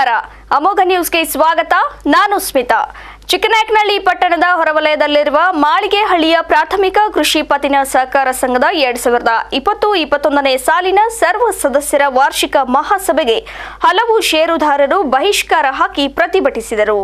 ನಮಸ್ಕಾರ ಅಮೋಘ ನ್ಯೂಸ್ಗೆ ಸ್ವಾಗತ ನಾನು ಸ್ಮಿತಾ ಚಿಕ್ಕನಾಯಕನಹಳ್ಳಿ ಪಟ್ಟಣದ ಹೊರವಲಯದಲ್ಲಿರುವ ಮಾಳಿಗೆಹಳ್ಳಿಯ ಪ್ರಾಥಮಿಕ ಕೃಷಿ ಪತ್ತಿನ ಸಹಕಾರ ಸಂಘದ ಎರಡ್ ಸಾವಿರದ ಇಪ್ಪತ್ತು ಇಪ್ಪತ್ತೊಂದನೇ ಸಾಲಿನ ಸರ್ವ ಸದಸ್ಯರ ವಾರ್ಷಿಕ ಮಹಾಸಭೆಗೆ ಹಲವು ಷೇರುದಾರರು ಬಹಿಷ್ಕಾರ ಹಾಕಿ ಪ್ರತಿಭಟಿಸಿದರು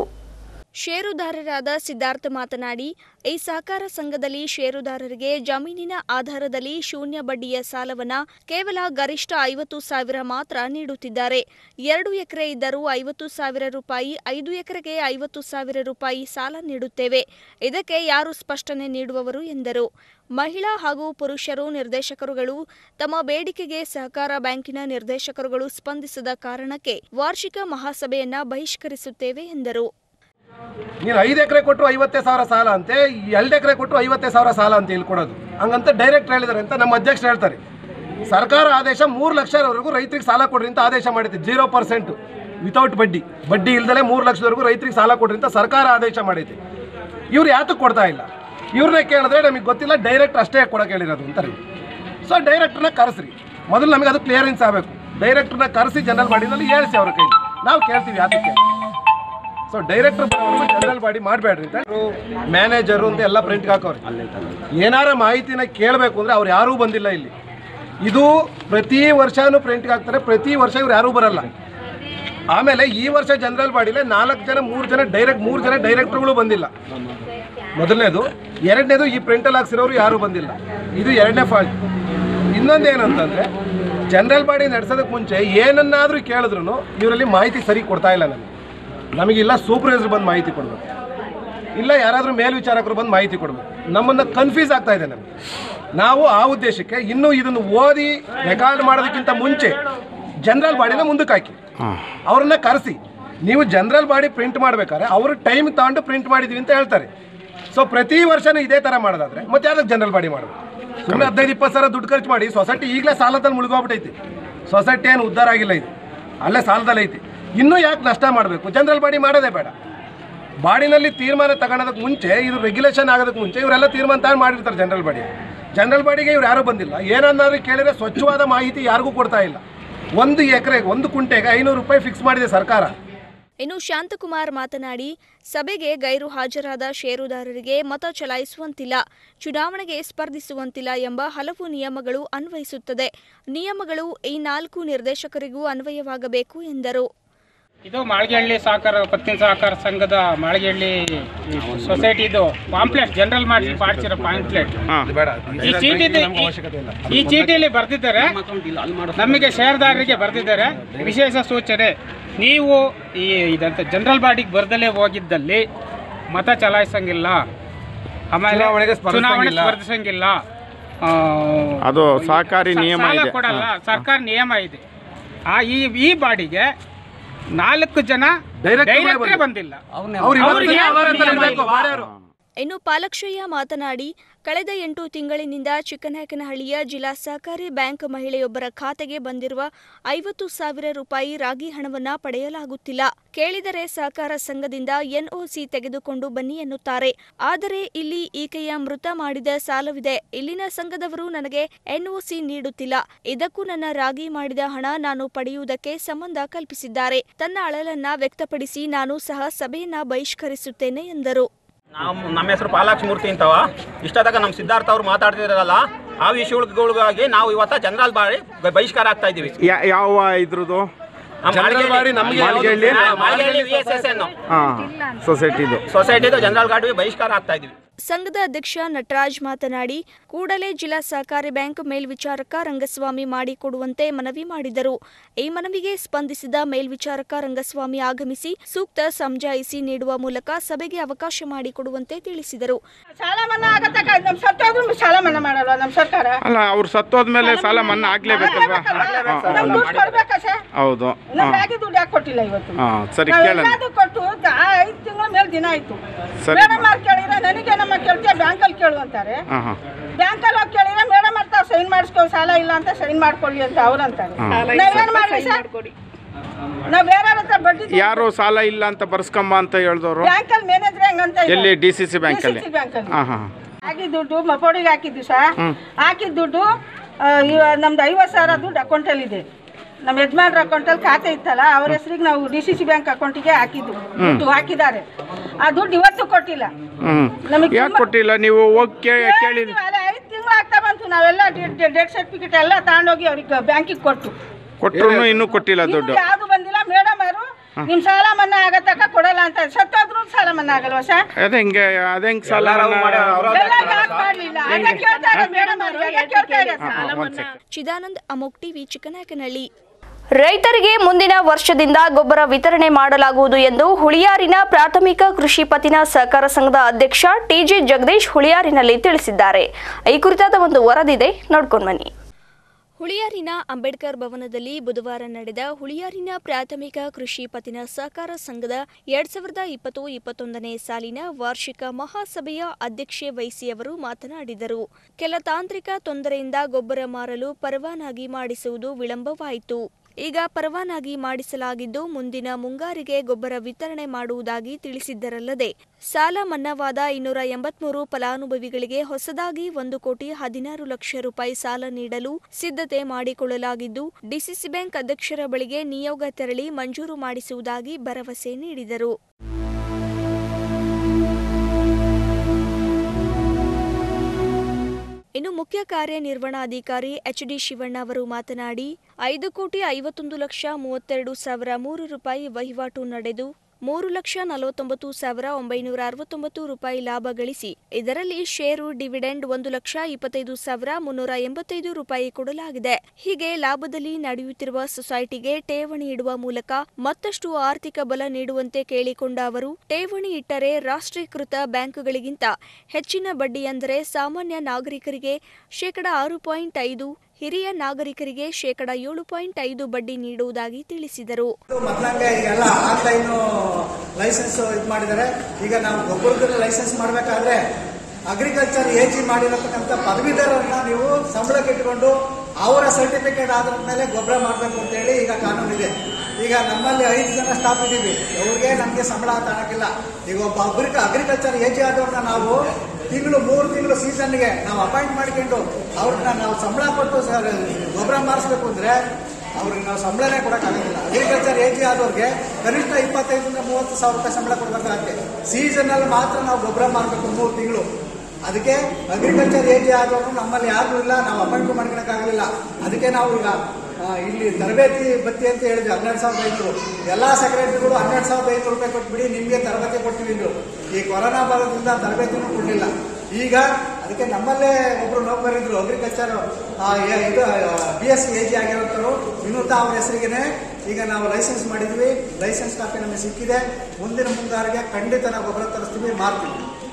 ಷೇರುದಾರರಾದ ಸಿದ್ಧಾರ್ಥ ಮಾತನಾಡಿ ಈ ಸಹಕಾರ ಸಂಘದಲ್ಲಿ ಷೇರುದಾರರಿಗೆ ಜಮೀನಿನ ಆಧಾರದಲ್ಲಿ ಶೂನ್ಯ ಬಡ್ಡಿಯ ಸಾಲವನ್ನ ಕೇವಲ ಗರಿಷ್ಠ ಐವತ್ತು ಸಾವಿರ ಮಾತ್ರ ನೀಡುತ್ತಿದ್ದಾರೆ ಎರಡು ಎಕರೆ ಇದ್ದರೂ ಐವತ್ತು ಸಾವಿರ ರೂಪಾಯಿ ಐದು ಎಕರೆಗೆ ಐವತ್ತು ಸಾವಿರ ರೂಪಾಯಿ ಸಾಲ ನೀಡುತ್ತೇವೆ ಇದಕ್ಕೆ ಯಾರು ಸ್ಪಷ್ಟನೆ ನೀಡುವವರು ಎಂದರು ಮಹಿಳಾ ಹಾಗೂ ಪುರುಷರು ನಿರ್ದೇಶಕರುಗಳು ತಮ್ಮ ಬೇಡಿಕೆಗೆ ಸಹಕಾರ ಬ್ಯಾಂಕಿನ ನಿರ್ದೇಶಕರುಗಳು ಸ್ಪಂದಿಸದ ಕಾರಣಕ್ಕೆ ವಾರ್ಷಿಕ ಮಹಾಸಭೆಯನ್ನ ಬಹಿಷ್ಕರಿಸುತ್ತೇವೆ ಎಂದರು ನೀನು ಐದು ಎಕರೆ ಕೊಟ್ಟರು ಐವತ್ತೇ ಸಾವಿರ ಸಾಲ ಅಂತೆ ಎರಡು ಎಕರೆ ಕೊಟ್ಟರು ಐವತ್ತೇ ಸಾವಿರ ಸಾಲ ಅಂತ ಇಲ್ಲಿ ಕೊಡೋದು ಹಂಗಂತ ಡೈರೆಕ್ಟ್ ಹೇಳಿದ್ದಾರೆ ಅಂತ ನಮ್ಮ ಅಧ್ಯಕ್ಷರು ಹೇಳ್ತಾರೆ ಸರ್ಕಾರ ಆದೇಶ ಮೂರು ಲಕ್ಷದವರೆಗೂ ರೈತರಿಗೆ ಸಾಲ ಕೊಡ್ರಿ ಅಂತ ಆದೇಶ ಮಾಡೈತೆ ಜೀರೋ ಪರ್ಸೆಂಟ್ ವಿತೌಟ್ ಬಡ್ಡಿ ಬಡ್ಡಿ ಇಲ್ದಲೇ ಮೂರು ಲಕ್ಷದವರೆಗೂ ರೈತರಿಗೆ ಸಾಲ ಕೊಡ್ರಿ ಅಂತ ಸರ್ಕಾರ ಆದೇಶ ಮಾಡೈತೆ ಇವ್ರು ಯಾತಕ್ಕೆ ಕೊಡ್ತಾ ಇಲ್ಲ ಇವ್ರನ್ನೇ ಕೇಳಿದ್ರೆ ನಮಗೆ ಗೊತ್ತಿಲ್ಲ ಡೈರೆಕ್ಟ್ ಅಷ್ಟೇ ಕೊಡೋಕೆ ಹೇಳಿರೋದು ಅಂತಾರೆ ಸೊ ಡೈರೆಕ್ಟ್ರನ್ನ ಕರೆಸ್ರಿ ಮೊದಲು ನಮಗೆ ಅದು ಕ್ಲಿಯರೆನ್ಸ್ ಆಗಬೇಕು ಡೈರೆಕ್ಟ್ರನ್ನ ಕರೆಸಿ ಜನರಲ್ ಬಾಡಿನಲ್ಲಿ ಹೇಳಿಸಿ ಅವ್ರ ಕೈಲಿ ನಾವು ಕೇಳ್ತೀವಿ ಯಾತಕ್ಕೆ ಸೊ ಡೈರೆಕ್ಟರ್ ಜನರಲ್ ಬಾಡಿ ಮಾಡಬೇಡ್ರಿ ಅಂತ ಮ್ಯಾನೇಜರು ಅಂತ ಎಲ್ಲ ಪ್ರಿಂಟ್ಗೆ ಹಾಕೋರಿ ಏನಾರ ಮಾಹಿತಿನ ಕೇಳಬೇಕು ಅಂದರೆ ಅವ್ರು ಯಾರೂ ಬಂದಿಲ್ಲ ಇಲ್ಲಿ ಇದು ಪ್ರತಿ ವರ್ಷನೂ ಪ್ರಿಂಟ್ಗೆ ಹಾಕ್ತಾರೆ ಪ್ರತಿ ವರ್ಷ ಇವ್ರು ಯಾರೂ ಬರಲ್ಲ ಆಮೇಲೆ ಈ ವರ್ಷ ಜನರಲ್ ಬಾಡಿಲೆ ನಾಲ್ಕು ಜನ ಮೂರು ಜನ ಡೈರೆಕ್ಟ್ ಮೂರು ಜನ ಡೈರೆಕ್ಟರ್ಗಳು ಬಂದಿಲ್ಲ ಮೊದಲನೇದು ಎರಡನೇದು ಈ ಪ್ರಿಂಟಲ್ಲಿ ಹಾಕ್ಸಿರೋರು ಯಾರೂ ಬಂದಿಲ್ಲ ಇದು ಎರಡನೇ ಫಾಲ್ಟ್ ಇನ್ನೊಂದೇನಂತಂದರೆ ಜನರಲ್ ಬಾಡಿ ನಡೆಸೋದಕ್ಕೆ ಮುಂಚೆ ಏನನ್ನಾದರೂ ಕೇಳಿದ್ರು ಇವರಲ್ಲಿ ಮಾಹಿತಿ ಸರಿ ಕೊಡ್ತಾ ಇಲ್ಲ ನಮಗೆ ನಮಗಿಲ್ಲ ಸೂಪರ್ವೈಸರ್ ಬಂದು ಮಾಹಿತಿ ಕೊಡಬೇಕು ಇಲ್ಲ ಯಾರಾದರೂ ಮೇಲ್ವಿಚಾರಕರು ಬಂದು ಮಾಹಿತಿ ಕೊಡಬೇಕು ನಮ್ಮನ್ನು ಕನ್ಫ್ಯೂಸ್ ಆಗ್ತಾ ಇದೆ ನಮಗೆ ನಾವು ಆ ಉದ್ದೇಶಕ್ಕೆ ಇನ್ನೂ ಇದನ್ನು ಓದಿ ರೆಕಾರ್ಡ್ ಮಾಡೋದಕ್ಕಿಂತ ಮುಂಚೆ ಜನರಲ್ ಬಾಡಿನ ಮುಂದಕ್ಕೆ ಹಾಕಿ ಅವ್ರನ್ನ ಕರೆಸಿ ನೀವು ಜನರಲ್ ಬಾಡಿ ಪ್ರಿಂಟ್ ಮಾಡ್ಬೇಕಾದ್ರೆ ಅವರು ಟೈಮ್ ತಗೊಂಡು ಪ್ರಿಂಟ್ ಮಾಡಿದ್ವಿ ಅಂತ ಹೇಳ್ತಾರೆ ಸೊ ಪ್ರತಿ ವರ್ಷನೂ ಇದೇ ಥರ ಮಾಡೋದಾದ್ರೆ ಮತ್ತೆ ಯಾವ್ದಕ್ಕೆ ಜನರಲ್ ಬಾಡಿ ಮಾಡೋದು ಸುಮ್ಮನೆ ಹದಿನೈದು ಇಪ್ಪತ್ತು ಸಾವಿರ ದುಡ್ಡು ಖರ್ಚು ಮಾಡಿ ಸೊಸೈಟಿ ಈಗಲೇ ಸಾಲದಲ್ಲಿ ಮುಳುಗೋಗ್ಬಿಟ್ಟೈತಿ ಸೊಸೈಟಿ ಏನು ಉದ್ಧಾರ ಆಗಿಲ್ಲ ಇದು ಅಲ್ಲೇ ಸಾಲದಲ್ಲಿ ಐತಿ ಇನ್ನೂ ಯಾಕೆ ನಷ್ಟ ಮಾಡಬೇಕು ಜನರಲ್ ಬಾಡಿ ಮಾಡೋದೇ ಬೇಡ ಬಾಡಿನಲ್ಲಿ ತೀರ್ಮಾನ ತಗೊಳೋದಕ್ಕೆ ಮುಂಚೆ ಇದು ರೆಗ್ಯುಲೇಷನ್ ಆಗೋದಕ್ಕೆ ಮುಂಚೆ ಇವರೆಲ್ಲ ತೀರ್ಮಾನ ತಗೊಂಡು ಮಾಡಿರ್ತಾರೆ ಜನರಲ್ ಬಾಡಿ ಜನರಲ್ ಬಾಡಿಗೆ ಇವ್ರು ಯಾರೂ ಬಂದಿಲ್ಲ ಏನನ್ನಾದ್ರೂ ಕೇಳಿದ್ರೆ ಸ್ವಚ್ಛವಾದ ಮಾಹಿತಿ ಯಾರಿಗೂ ಕೊಡ್ತಾ ಇಲ್ಲ ಒಂದು ಎಕರೆಗೆ ಒಂದು ಕುಂಟೆಗೆ ಐನೂರು ರೂಪಾಯಿ ಫಿಕ್ಸ್ ಮಾಡಿದೆ ಸರ್ಕಾರ ಇನ್ನು ಶಾಂತಕುಮಾರ್ ಮಾತನಾಡಿ ಸಭೆಗೆ ಗೈರು ಹಾಜರಾದ ಷೇರುದಾರರಿಗೆ ಮತ ಚಲಾಯಿಸುವಂತಿಲ್ಲ ಚುನಾವಣೆಗೆ ಸ್ಪರ್ಧಿಸುವಂತಿಲ್ಲ ಎಂಬ ಹಲವು ನಿಯಮಗಳು ಅನ್ವಯಿಸುತ್ತದೆ ನಿಯಮಗಳು ಈ ನಾಲ್ಕು ನಿರ್ದೇಶಕರಿಗೂ ಅನ್ವಯವಾಗಬೇಕು ಎಂದರು ಇದು ಮಾಳಿಗೆಹಳ್ಳಿ ಸಹಕಾರ ಪತ್ತಿನ ಸಹಕಾರ ಸಂಘದ ಮಾಳಿಗೆಹಳ್ಳಿ ಸೊಸೈಟಿದು ಪಾಂಪ್ಲೆಟ್ ಜನರಲ್ ಮಾಡಿ ಮಾಡಿಸಿರೋ ಪಾಂಪ್ಲೆಟ್ ಈ ಚೀಟಿ ಈ ಚೀಟಿಯಲ್ಲಿ ಬರೆದಿದ್ದಾರೆ ನಮಗೆ ಷೇರ್ದಾರರಿಗೆ ಬರೆದಿದ್ದಾರೆ ವಿಶೇಷ ಸೂಚನೆ ನೀವು ಈ ಇದಂತ ಜನರಲ್ ಬಾಡಿಗೆ ಬರ್ದಲೇ ಹೋಗಿದ್ದಲ್ಲಿ ಮತ ಚಲಾಯಿಸಂಗಿಲ್ಲ ಆಮೇಲೆ ಚುನಾವಣೆಗೆ ಚುನಾವಣೆ ಸ್ಪರ್ಧಿಸಂಗಿಲ್ಲ. ಸ್ಪರ್ಧಿಸಂಗಿಲ್ಲ ಆ, ಅದು ಸಹಕಾರಿ ಸ- ನಿಯಮ ಸಾಲ ಇದೆ ಕೊಡಲ್ಲ ಸರ್ಕಾರ ನಿಯಮ ಇದೆ ಆ ಈ ಈ ಬಾಡಿಗೆ ನಾಲ್ಕು ಜನ Direct ಡೈರೆಕ್ಟರೇ ಬಂದಿಲ್ಲ. ಬಂದಿಲ್ಲ ಅವ್ರು ಇವತ್ತು ಅವ್ರಿಗೆ ಯಾವಾಗ ಅಂತ ನಿಯಮ ಇರ್ಬೇಕು, ಇಲ್ಲ. ಬಾರ್ಯಾರು. ಇನ್ನು ಪಾಲಕ್ಷಯ್ಯ ಮಾತನಾಡಿ ಕಳೆದ ಎಂಟು ತಿಂಗಳಿನಿಂದ ಚಿಕ್ಕನಾಯಕನಹಳ್ಳಿಯ ಜಿಲ್ಲಾ ಸಹಕಾರಿ ಬ್ಯಾಂಕ್ ಮಹಿಳೆಯೊಬ್ಬರ ಖಾತೆಗೆ ಬಂದಿರುವ ಐವತ್ತು ಸಾವಿರ ರೂಪಾಯಿ ರಾಗಿ ಹಣವನ್ನ ಪಡೆಯಲಾಗುತ್ತಿಲ್ಲ ಕೇಳಿದರೆ ಸಹಕಾರ ಸಂಘದಿಂದ ಎನ್ಒಸಿ ತೆಗೆದುಕೊಂಡು ಬನ್ನಿ ಎನ್ನುತ್ತಾರೆ ಆದರೆ ಇಲ್ಲಿ ಈಕೆಯ ಮೃತ ಮಾಡಿದ ಸಾಲವಿದೆ ಇಲ್ಲಿನ ಸಂಘದವರು ನನಗೆ ಎನ್ಒಸಿ ನೀಡುತ್ತಿಲ್ಲ ಇದಕ್ಕೂ ನನ್ನ ರಾಗಿ ಮಾಡಿದ ಹಣ ನಾನು ಪಡೆಯುವುದಕ್ಕೆ ಸಂಬಂಧ ಕಲ್ಪಿಸಿದ್ದಾರೆ ತನ್ನ ಅಳಲನ್ನ ವ್ಯಕ್ತಪಡಿಸಿ ನಾನು ಸಹ ಸಭೆಯನ್ನ ಬಹಿಷ್ಕರಿಸುತ್ತೇನೆ ಎಂದರು ನಮ್ಮ ನಮ್ಮ ಹೆಸರು ಪಾಲಾಕ್ಷ ಮೂರ್ತಿ ಅಂತವ ಇಷ್ಟದಾಗ ನಮ್ಮ ಸಿದ್ಧಾರ್ಥ ಅವ್ರು ಮಾತಾಡ್ತಿದಾರಲ್ಲ ಆ ವಿಷಯಗಳಿಗಾಗಿ ನಾವು ಇವತ್ತ ಜನರಲ್ ಬಾಡಿ ಬಹಿಷ್ಕಾರ ಆಗ್ತಾ ಇದೀವಿ ಯಾ- ಯಾವ ಇದ್ರದ್ದು ನಮ್ಮ ಜನರಲ್ ಬಾಡಿ ನಮ್ಗೆ Maligehalli? Maligehalli V S S N ಹಾಂ ಸೊಸೈಟಿದು ಸೊಸೈಟಿದು ಜನರಲ್ ಗಾಡಿ ಬಹಿಷ್ಕಾರ ಆಗ್ತಾ ಇದೀವಿ ಸಂಘದ ಅಧ್ಯಕ್ಷ ನಟರಾಜ್ ಮಾತನಾಡಿ ಕೂಡಲೇ ಜಿಲ್ಲಾ ಸಹಕಾರಿ ಬ್ಯಾಂಕ್ ಮೇಲ್ವಿಚಾರಕ ರಂಗಸ್ವಾಮಿ ಮಾಡಿಕೊಡುವಂತೆ ಮನವಿ ಮಾಡಿದರು ಈ ಮನವಿಗೆ ಸ್ಪಂದಿಸಿದ ಮೇಲ್ವಿಚಾರಕ ರಂಗಸ್ವಾಮಿ ಆಗಮಿಸಿ ಸೂಕ್ತ ಸಮಜಾಯಿಸಿ ನೀಡುವ ಮೂಲಕ ಸಭೆಗೆ ಅವಕಾಶ ಮಾಡಿಕೊಡುವಂತೆ ತಿಳಿಸಿದರು ಸಾಲ ಮನ್ನಾ ಆಗತ್ತೆ ಕಾಯ್ದು ನಮ್ ಸತ್ತೋದ್ರು ಸಾಲ ಮನ್ನಾ ಮಾಡಲ್ವಾ ನಮ್ ಸರ್ಕಾರ ಅಲ್ಲ ಅವ್ರು ಸತ್ತೋದ್ಮೇಲೆ ಸಾಲ ಮನ್ನಾ ಆಗ್ಲೇಬೇಕಲ್ವಾ ಮಾಡ್ಲೇಬೇಕಲ್ವಾ? ನಮ್ ದುಡ್ಡು ಕೊಡ್ಬೇಕಾ ಸರ್ ಹೌದು ನಮ್ ಹಾಂ ರಾಗಿ ದುಡ್ಡು ಯಾಕೆ ಕೊಟ್ಟಿಲ್ಲ ಇವತ್ತು ಹಾಂ ಸರಿ ನಾವ್ ಕೇಳೋಣ ಎಲ್ಲಾದ್ರೂ ಕೊಟ್ಟು ದ- ಐದ್ ತಿಂಗಳ ಮೇಲೆ ದಿನ ಆಯ್ತು ಸರಿ. ಮೇಡಮ್ ಅವ್ರು ಕೇಳಿದ್ರೆ ನನಗೆ ನಮ್ಮ ಕೇಳ್ತೀಯ ಬ್ಯಾಂಕಲ್ಲಿ ಕೇಳು ಅಂತಾರೆ ಹಾಂ ಹಾಂ ಬ್ಯಾಂಕಲ್ಲಿ ಹೋಗಿ ಕೇಳಿದ್ರೆ ಮೇಡಮ್ ಅಂತ ಸೈನ್ ಮಾಡಿಸ್ಕೊ ಸಾಲ ಇಲ್ಲ ಅಂತ ಸೈನ್ ಮಾಡ್ಕೊಳ್ಳಿ ಅಂತ ಅವ್ರು ಅಂತಾರೆ ನಾವೇನ್ ಮಾಡ್ಲಿ ಸರ್ ನಾವ್ ಬೇರೆ ಹತ್ರ ಬಡ್ಡಿ ಯಾರು ಸಾಲ ಇಲ್ಲ ಅಂತ ಬರ್ಸ್ಕೊಂಬ ಅಂತ ಹೇಳಿದವರು ಬ್ಯಾಂಕಲ್ಲಿ ಮ್ಯಾನೇಜರ್ ಹೆಂಗಂತ ಎಲ್ಲಿ ಡಿ ಸಿ ಸಿ ಬ್ಯಾಂಕಲ್ಲಿ DCC ಬ್ಯಾಂಕಲ್ಲಿ ಹಾಂ ಹಾಂ ಹಾಕಿದ ದುಡ್ಡು ಮಪೋಡಿಗೆ ಹಾಕಿದ್ದು ಸರ್ ಹಾಕಿದ ದುಡ್ಡು ಆ, ಇವ ನಮ್ದು ಐವತ್ತು ಸಾವಿರ ದುಡ್ಡು ಅಕೌಂಟಲ್ಲಿ ಇದೆ ನಮ್ಮ ಯಜಮಾನ್ರ ಅಕೌಂಟಲ್ಲಿ ಖಾತೆ ಇತ್ತಲ್ಲ ಅವ್ರ ಹೆಸರಿಗೆ ನಾವು ಡಿ ಸಿ ಸಿ ಬ್ಯಾಂಕ್ ಅಕೌಂಟಿಗೆ ಹಾಕಿದ್ದು ದುಡ್ಡು ಹಾಕಿದ್ದಾರೆ ಆ ದುಡ್ಡು ಇವತ್ತು ಕೊಟ್ಟಿಲ್ಲ ಹ್ಮ್ ನಮಗೆ ಯಾಕೆ ಕೊಟ್ಟಿಲ್ಲ ನೀವು ಹೋಗಿ ಕೇಳಿ ಐದು ತಿಂಗಳು ಆಗ್ತಾ ಬಂತು ನಾವೆಲ್ಲ ಡೆತ್ ಸರ್ಟಿಫಿಕೇಟ್ ಎಲ್ಲ ತಗೊಂಡೋಗಿ ಅವ್ರಿಗೆ ಬ್ಯಾಂಕಿಗೆ ಕೊಟ್ಟು ಕೊಟ್ಟರು ಇನ್ನೂ ಕೊಟ್ಟಿಲ್ಲ ದುಡ್ಡು ಇನ್ನು ಯಾವ್ದು ಬಂದಿಲ್ಲ ಮೇಡಮ್ ಅವರು ನಿಮ್ ಸಾಲ ಮನ್ನಾ ಆಗತ್ತಕ್ಕ ಕೊಡಲ್ಲ ಅಂತ ಸತ್ತೋದ್ರು ಸಾಲ ಮನ್ನಾ ಆಗಲ್ವಾ ಸರ್ ಅದೇ ಹಿಂಗೆ ಅದೇ ಹೆಂಗೆ ಸಾಲ ಎಲ್ಲ ಯಾಕ್ ಮಾಡ್ಲಿಲ್ಲ ಅದೇ ಕೇಳ್ತಾ ಇರೋದು ಮೇಡಮ್ ಅವರು ಅದೇ ಕೇಳ್ತಾ ಇರೋದು ಒಂದು ಸೆಕೆಂಡ್ ಚಿದಾನಂದ್ ಅಮೋಕ್ ಟಿವಿ ಚಿಕ್ಕನಾಯಕನಹಳ್ಳಿ ರೈತರಿಗೆ ಮುಂದಿನ ವರ್ಷದಿಂದ ಗೊಬ್ಬರ ವಿತರಣೆ ಮಾಡಲಾಗುವುದು ಎಂದು ಹುಳಿಯಾರಿನ ಪ್ರಾಥಮಿಕ ಕೃಷಿ ಪತ್ತಿನ ಸಹಕಾರ ಸಂಘದ ಅಧ್ಯಕ್ಷ ಟಿಜಿ ಜಗದೀಶ್ ಹುಳಿಯಾರಿನಲ್ಲಿ ತಿಳಿಸಿದ್ದಾರೆ ಈ ಕುರಿತಾದ ಒಂದು ವರದಿದೆ ನೋಡ್ಕೊಂಡು ಬನ್ನಿ ಹುಳಿಯಾರಿನ ಅಂಬೇಡ್ಕರ್ ಭವನದಲ್ಲಿ ಬುಧವಾರ ನಡೆದ ಹುಳಿಯಾರಿನ ಪ್ರಾಥಮಿಕ ಕೃಷಿ ಪತ್ತಿನ ಸಹಕಾರ ಸಂಘದ ಎರಡ್ ಸಾವಿರದ ಇಪ್ಪತ್ತು ಇಪ್ಪತ್ತೊಂದನೇ ಸಾಲಿನ ವಾರ್ಷಿಕ ಮಹಾಸಭೆಯ ಅಧ್ಯಕ್ಷೆ ವಹಿಸಿ ಅವರು ಮಾತನಾಡಿದರು ಕೆಲ ತಾಂತ್ರಿಕ ತೊಂದರೆಯಿಂದ ಗೊಬ್ಬರ ಮಾರಲು ಪರವಾನಗಿ ಮಾಡಿಸುವುದು ವಿಳಂಬವಾಯಿತು ಈಗ ಪರವಾನಗಿ ಮಾಡಿಸಲಾಗಿದ್ದು ಮುಂದಿನ ಮುಂಗಾರಿಗೆ ಗೊಬ್ಬರ ವಿತರಣೆ ಮಾಡುವುದಾಗಿ ತಿಳಿಸಿದ್ದರಲ್ಲದೆ ಸಾಲ ಮನ್ನಾವಾದ ಇನ್ನೂರ ಎಂಬತ್ಮೂರು ಫಲಾನುಭವಿಗಳಿಗೆ ಹೊಸದಾಗಿ ಒಂದು ಕೋಟಿ ಹದಿನಾರು ಲಕ್ಷ ರೂಪಾಯಿ ಸಾಲ ನೀಡಲು ಸಿದ್ಧತೆ ಮಾಡಿಕೊಳ್ಳಲಾಗಿದ್ದು ಡಿಸಿಸಿ ಬ್ಯಾಂಕ್ ಅಧ್ಯಕ್ಷರ ಬಳಿಗೆ ನಿಯೋಗ ತೆರಳಿ ಮಂಜೂರು ಮಾಡಿಸುವುದಾಗಿ ಭರವಸೆ ನೀಡಿದರು ಇನ್ನು ಮುಖ್ಯ ಕಾರ್ಯನಿರ್ವಹಣಾಧಿಕಾರಿ ಎಚ್ ಡಿ ಶಿವಣ್ಣ ಅವರು ಮಾತನಾಡಿ ಐದು ಕೋಟಿ ಐವತ್ತೊಂದು ಲಕ್ಷ ಮೂವತ್ತೆರಡು ಸಾವಿರ ಮೂರು ರೂಪಾಯಿ ವಹಿವಾಟು ನಡೆದು ಮೂರು ಲಕ್ಷ ನಲವತ್ತೊಂಬತ್ತು ಸಾವಿರ ಒಂಬೈನೂರ ಅರವತ್ತೊಂಬತ್ತು ರೂಪಾಯಿ ಲಾಭ ಗಳಿಸಿ ಇದರಲ್ಲಿ ಷೇರು ಡಿವಿಡೆಂಡ್ ಒಂದು ಲಕ್ಷ ಇಪ್ಪತ್ತೈದು ಸಾವಿರ ಮುನ್ನೂರ ಎಂಬತ್ತೈದು ರೂಪಾಯಿ ಕೊಡಲಾಗಿದೆ ಹೀಗೆ ಲಾಭದಲ್ಲಿ ನಡೆಯುತ್ತಿರುವ ಸೊಸೈಟಿಗೆ ಠೇವಣಿ ಇಡುವ ಮೂಲಕ ಮತ್ತಷ್ಟು ಆರ್ಥಿಕ ಬಲ ನೀಡುವಂತೆ ಕೇಳಿಕೊಂಡ ಅವರು ಠೇವಣಿ ಇಟ್ಟರೆ ರಾಷ್ಟ್ರೀಕೃತ ಬ್ಯಾಂಕುಗಳಿಗಿಂತ ಹೆಚ್ಚಿನ ಬಡ್ಡಿ ಅಂದರೆ ಸಾಮಾನ್ಯ ನಾಗರಿಕರಿಗೆ ಶೇಕಡ ಆರು ಪಾಯಿಂಟ್ ಐದು ಹಿರಿಯ ನಾಗರಿಕರಿಗೆ ಶೇಕಡ ಏಳು ಪಾಯಿಂಟ್ ಐದು ಬಡ್ಡಿ ನೀಡುವುದಾಗಿ ತಿಳಿಸಿದರು ಮೊದಲಂಗೆ ಈಗೆಲ್ಲ ಆನ್ಲೈನ್ ಲೈಸೆನ್ಸ್ ಇದು ಮಾಡಿದ್ದಾರೆ ಈಗ ನಾವು ಗೊಬ್ಬರದ ಲೈಸೆನ್ಸ್ ಮಾಡಬೇಕಾದ್ರೆ ಅಗ್ರಿಕಲ್ಚರ್ ಎ ಜಿ ಮಾಡಿರತಕ್ಕಂಥ ಪದವೀಧರರನ್ನ ನೀವು ಸಂಬಳಕ್ಕೆ ಇಟ್ಕೊಂಡು ಅವರ ಸರ್ಟಿಫಿಕೇಟ್ ಆದ ಮೇಲೆ ಗೊಬ್ಬರ ಮಾಡಬೇಕು ಅಂತೇಳಿ ಈಗ ಕಾನೂನು ಇದೆ ಈಗ ನಮ್ಮಲ್ಲಿ ಐದು ಜನ ಸ್ಟಾಫ್ ಇದ್ದೀವಿ ಅವ್ರಿಗೆ ನಮಗೆ ಸಂಬಳ ತಗೊಳಕಿಲ್ಲ ಈಗ ಒಬ್ಬ ಅಗ್ರಿಕ ಅಗ್ರಿಕಲ್ಚರ್ ಎ ಜಿ ಆದವ್ರನ್ನ ನಾವು ತಿಂಗಳು ಮೂರು ತಿಂಗಳು ಸೀಸನ್ಗೆ ನಾವು ಅಪಾಯಿಂಟ್ ಮಾಡ್ಕೊಂಡು ಅವ್ರನ್ನ ನಾವು ಸಂಬಳ ಕೊಟ್ಟು ಸರ್ ಗೊಬ್ಬರ ಮಾರಿಸ್ಬೇಕು ಅಂದ್ರೆ ಅವ್ರಿಗೆ ನಾವು ಸಂಬಳನೇ ಕೊಡೋಕ್ಕಾಗೋದಿಲ್ಲ ಅಗ್ರಿಕಲ್ಚರ್ ಎ ಜಿ ಆದವ್ರಿಗೆ ಕನಿಷ್ಠ ಇಪ್ಪತ್ತೈದರಿಂದ ಮೂವತ್ತು ಸಾವಿರ ರೂಪಾಯಿ ಸಂಬಳ ಕೊಡಬೇಕಾಗತ್ತೆ ಸೀಸನಲ್ಲಿ ಮಾತ್ರ ನಾವು ಗೊಬ್ಬರ ಮಾರಬೇಕು ಮೂರು ತಿಂಗಳು ಅದಕ್ಕೆ ಅಗ್ರಿಕಲ್ಚರ್ ಎ ಜಿ ಆದವರು ನಮ್ಮಲ್ಲಿ ಯಾರು ಇಲ್ಲ ನಾವು ಅಪಾಯಿಂಟ್ ಮಾಡ್ಕೊಳಕ್ಕಾಗಲಿಲ್ಲ ಅದಕ್ಕೆ ನಾವು ಈಗ ಆ, ಇಲ್ಲಿ ತರಬೇತಿ ಬತ್ತಿ ಅಂತ ಹೇಳಿದ್ವಿ ಹನ್ನೆರಡು ಸಾವಿರದ ಐನೂರು ಎಲ್ಲ ಸೆಕ್ರೆಟರಿಗಳು ಹನ್ನೆರಡು ಸಾವಿರದ ಐನೂರು ರೂಪಾಯಿ ಕೊಟ್ಬಿಡಿ ನಿಮಗೆ ತರಬೇತಿ ಕೊಡ್ತೀವಿ ಅಂದ್ರು ಈ ಕೊರೋನಾ ಬರೋದ್ರಿಂದ ತರಬೇತಿನೂ ಕೊಡಲಿಲ್ಲ ಈಗ ಅದಕ್ಕೆ ನಮ್ಮಲ್ಲೇ ಒಬ್ರು ನೌಕರಿದ್ರು ಅಗ್ರಿಕಲ್ಚರ್ ಇದು B S C A G ಆಗಿರೋಂಥವ್ರು ವಿನೂತ ಅವ್ರ ಹೆಸರಿಗೆನೆ ಈಗ ನಾವು ಲೈಸೆನ್ಸ್ ಮಾಡಿದ್ವಿ ಲೈಸೆನ್ಸ್ ಕಾಪಿ ನಮಗೆ ಸಿಕ್ಕಿದೆ ಮುಂದಿನ ಮುಂಗಾರಿಗೆ ಖಂಡಿತ ನಾವು ಗೊಬ್ಬರ ತರಿಸ್ತೀವಿ ಮಾರ್ತೀವಿ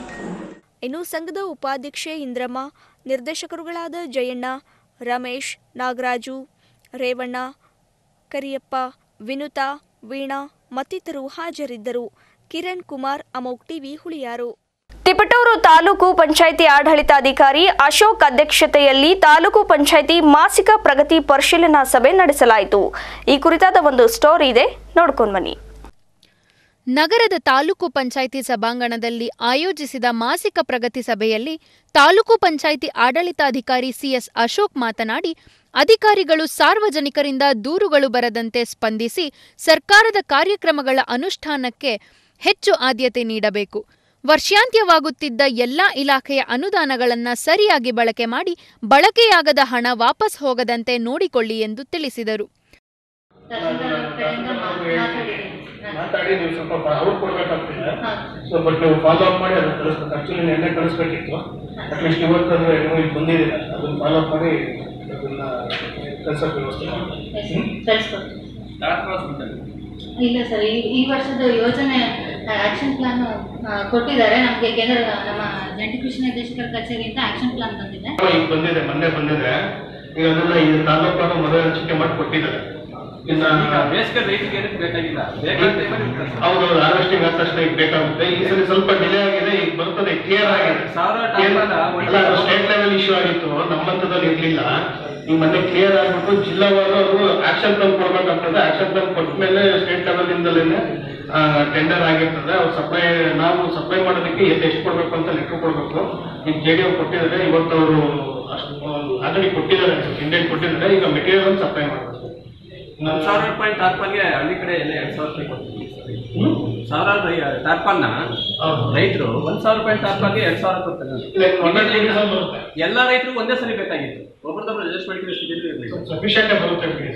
ಇನ್ನು ಸಂಘದ ಉಪಾಧ್ಯಕ್ಷೆ ಇಂದ್ರಮ್ಮ ನಿರ್ದೇಶಕರುಗಳಾದ ಜಯಣ್ಣ ರಮೇಶ್ ನಾಗರಾಜು ರೇವಣ್ಣ ಕರಿಯಪ್ಪ ವಿನುತಾ ವೀಣಾ ಮತ್ತಿತರರು ಹಾಜರಿದ್ದರು ಕಿರಣ್ ಕುಮಾರ್ ಅಮೋಕ್ ಟಿವಿ ಹುಳಿಯಾರು ತಿಪಟೂರು ತಾಲೂಕು ಪಂಚಾಯಿತಿ ಆಡಳಿತಾಧಿಕಾರಿ ಅಶೋಕ್ ಅಧ್ಯಕ್ಷತೆಯಲ್ಲಿ ತಾಲೂಕು ಪಂಚಾಯಿತಿ ಮಾಸಿಕ ಪ್ರಗತಿ ಪರಿಶೀಲನಾ ಸಭೆ ನಡೆಸಲಾಯಿತು ಈ ಕುರಿತಾದ ಒಂದು ಸ್ಟೋರಿ ಇದೆ ನೋಡ್ಕೊಂಡ್ ಬನ್ನಿ ನಗರದ ತಾಲೂಕು ಪಂಚಾಯಿತಿ ಸಭಾಂಗಣದಲ್ಲಿ ಆಯೋಜಿಸಿದ ಮಾಸಿಕ ಪ್ರಗತಿ ಸಭೆಯಲ್ಲಿ ತಾಲೂಕು ಪಂಚಾಯಿತಿ ಆಡಳಿತಾಧಿಕಾರಿ ಸಿಎಸ್ ಅಶೋಕ್ ಮಾತನಾಡಿ ಅಧಿಕಾರಿಗಳು ಸಾರ್ವಜನಿಕರಿಂದ ದೂರುಗಳು ಬರದಂತೆ ಸ್ಪಂದಿಸಿ ಸರ್ಕಾರದ ಕಾರ್ಯಕ್ರಮಗಳ ಅನುಷ್ಠಾನಕ್ಕೆ ಹೆಚ್ಚು ಆದ್ಯತೆ ನೀಡಬೇಕು ವರ್ಷಾಂತ್ಯವಾಗುತ್ತಿದ್ದ ಎಲ್ಲಾ ಇಲಾಖೆಯ ಅನುದಾನಗಳನ್ನು ಸರಿಯಾಗಿ ಬಳಕೆ ಮಾಡಿ ಬಳಕೆಯಾಗದ ಹಣ ವಾಪಸ್ ಹೋಗದಂತೆ ನೋಡಿಕೊಳ್ಳಿ ಎಂದು ತಿಳಿಸಿದರು ಮಾತಾಡಿ ನೀವು ಸ್ವಲ್ಪ ಅವ್ರು ಕೊಡ್ಬೇಕಾಗ್ತಿದೆ ಸೊ ಬಟ್ ನೀವು ಫಾಲೋ ಅಪ್ ಮಾಡಿ ಅದನ್ನ ಕಳಿಸ್ಬೇಕು ಆಕ್ಚುಲಿ ನೆನ್ನೆ ಕಳಿಸ್ಬೇಕಿತ್ತು ಅಟ್ಲೀಸ್ಟ್ ಇವತ್ತಾದ್ರೂ ಏನೋ ಇಲ್ಲಿ ಬಂದಿದೆ ಅದನ್ನ ಫಾಲೋ ಅಪ್ ಮಾಡಿ ಅದನ್ನ ಕಳ್ಸೋಕೆ ವ್ಯವಸ್ಥೆ ಇಲ್ಲ ಸರ್ ಈ ಈ ವರ್ಷದ ಯೋಜನೆ ಆಕ್ಷನ್ ಪ್ಲಾನ್ ಕೊಟ್ಟಿದ್ದಾರೆ ನಮಗೆ ಕೇಂದ್ರ ನಮ್ಮ ಜಂಟಿ ಕೃಷಿ ನಿರ್ದೇಶಕರ ಕಚೇರಿಯಿಂದ ಆಕ್ಷನ್ ಪ್ಲಾನ್ ಬಂದಿದೆ ಈಗ ಬಂದಿದೆ ಮೊನ್ನೆ ಬಂದಿದೆ ಈಗ ಅದನ್ನ ಈ ತಾಲೂಕು ಮೊದಲ ಹಂಚಿಕೆ ಮಾಡಿ ಕೊಟ್ಟಿದ್ದಾರೆ ಇನ್ನ ಬೇಸಿಗೆ ರೈತಿಗೆ ಬೇಕಾಗಿಲ್ಲ ಹೌದು ಹಾರ್ವೆಸ್ಟಿಂಗ್ ಆದ ತಕ್ಷಣ ಈಗ ಬೇಕಾಗುತ್ತೆ ಈ ಸರಿ ಸ್ವಲ್ಪ ಡಿಲೇ ಆಗಿದೆ ಈಗ ಬರ್ತದೆ ಕ್ಲಿಯರ್ ಆಗಿದೆ ಸ್ಟೇಟ್ ಲೆವೆಲ್ ಇಶ್ಯೂ ಆಗಿತ್ತು ನಮ್ಮ ಹಂತದಲ್ಲಿ ಇರ್ಲಿಲ್ಲ ಈಗ ಮೊನ್ನೆ ಕ್ಲಿಯರ್ ಆಗ್ಬಿಟ್ಟು ಜಿಲ್ಲಾವಾರು ಅವರು ಆಕ್ಷನ್ ಪ್ಲಾನ್ ಕೊಡ್ಬೇಕಾಗ್ತದೆ ಆಕ್ಷನ್ ಪ್ಲಾನ್ ಕೊಟ್ಟ ಮೇಲೆ ಸ್ಟೇಟ್ ಲೆವೆಲ್ ಇಂದಲೇನೆ ಟೆಂಡರ್ ಆಗಿರ್ತದೆ ಅವ್ರು ಸಪ್ಲೈ ನಾವು ಸಪ್ಲೈ ಮಾಡೋದಕ್ಕೆ ಎಷ್ಟು ಎಷ್ಟು ಕೊಡ್ಬೇಕು ಅಂತ ಲೆಕ್ಕ ಕೊಡ್ಬೇಕು ಈಗ ಜೆ ಡಿ ಅವ್ರು ಕೊಟ್ಟಿದ್ದಾರೆ ಇವತ್ತು ಅವರು ಅಷ್ಟು ಆಲ್ರೆಡಿ ಕೊಟ್ಟಿದ್ದಾರೆ ಇಂಡಿಯನ್ ಕೊಟ್ಟಿದ್ದಾರೆ ಈಗ ಮೆಟೀರಿಯಲ್ ಸಪ್ಲೈ ಮಾಡಬೇಕು ಒಂದ್ ಸಾವಿರ ರೂಪಾಯಿ ಟಾರ್ಪಲ್ಗೆ ಹಳ್ಳಿ ಕಡೆ ಎಲ್ಲ ಎರಡ್ ಸಾವಿರ ರೂಪಾಯಿ ಕೊಡ್ತೀವಿ ಸಾವಿರ ಟಾರ್ಪಲ್ನ ರೈತರು ಒಂದ್ ಸಾವಿರ ರೂಪಾಯಿ ಟಾರ್ಪಲ್ಗೆ ಎರಡ್ ಸಾವಿರ ಕೊಡ್ತಾರೆ ಎಲ್ಲ ರೈತರು ಒಂದೇ ಸಲ ಬೇಕಾಗಿತ್ತು ಒಬ್ಬರದೊಬ್ಬರು ಅಡ್ಜಸ್ಟ್ ಮಾಡ್ಕೊಳ್ಳೋ ಸ್ಥಿತಿಯಲ್ಲಿ ಇರ್ಬೇಕು ಸಫಿಷಿಯಂಟ್ ಬರುತ್ತೆ ಬಿಡಿ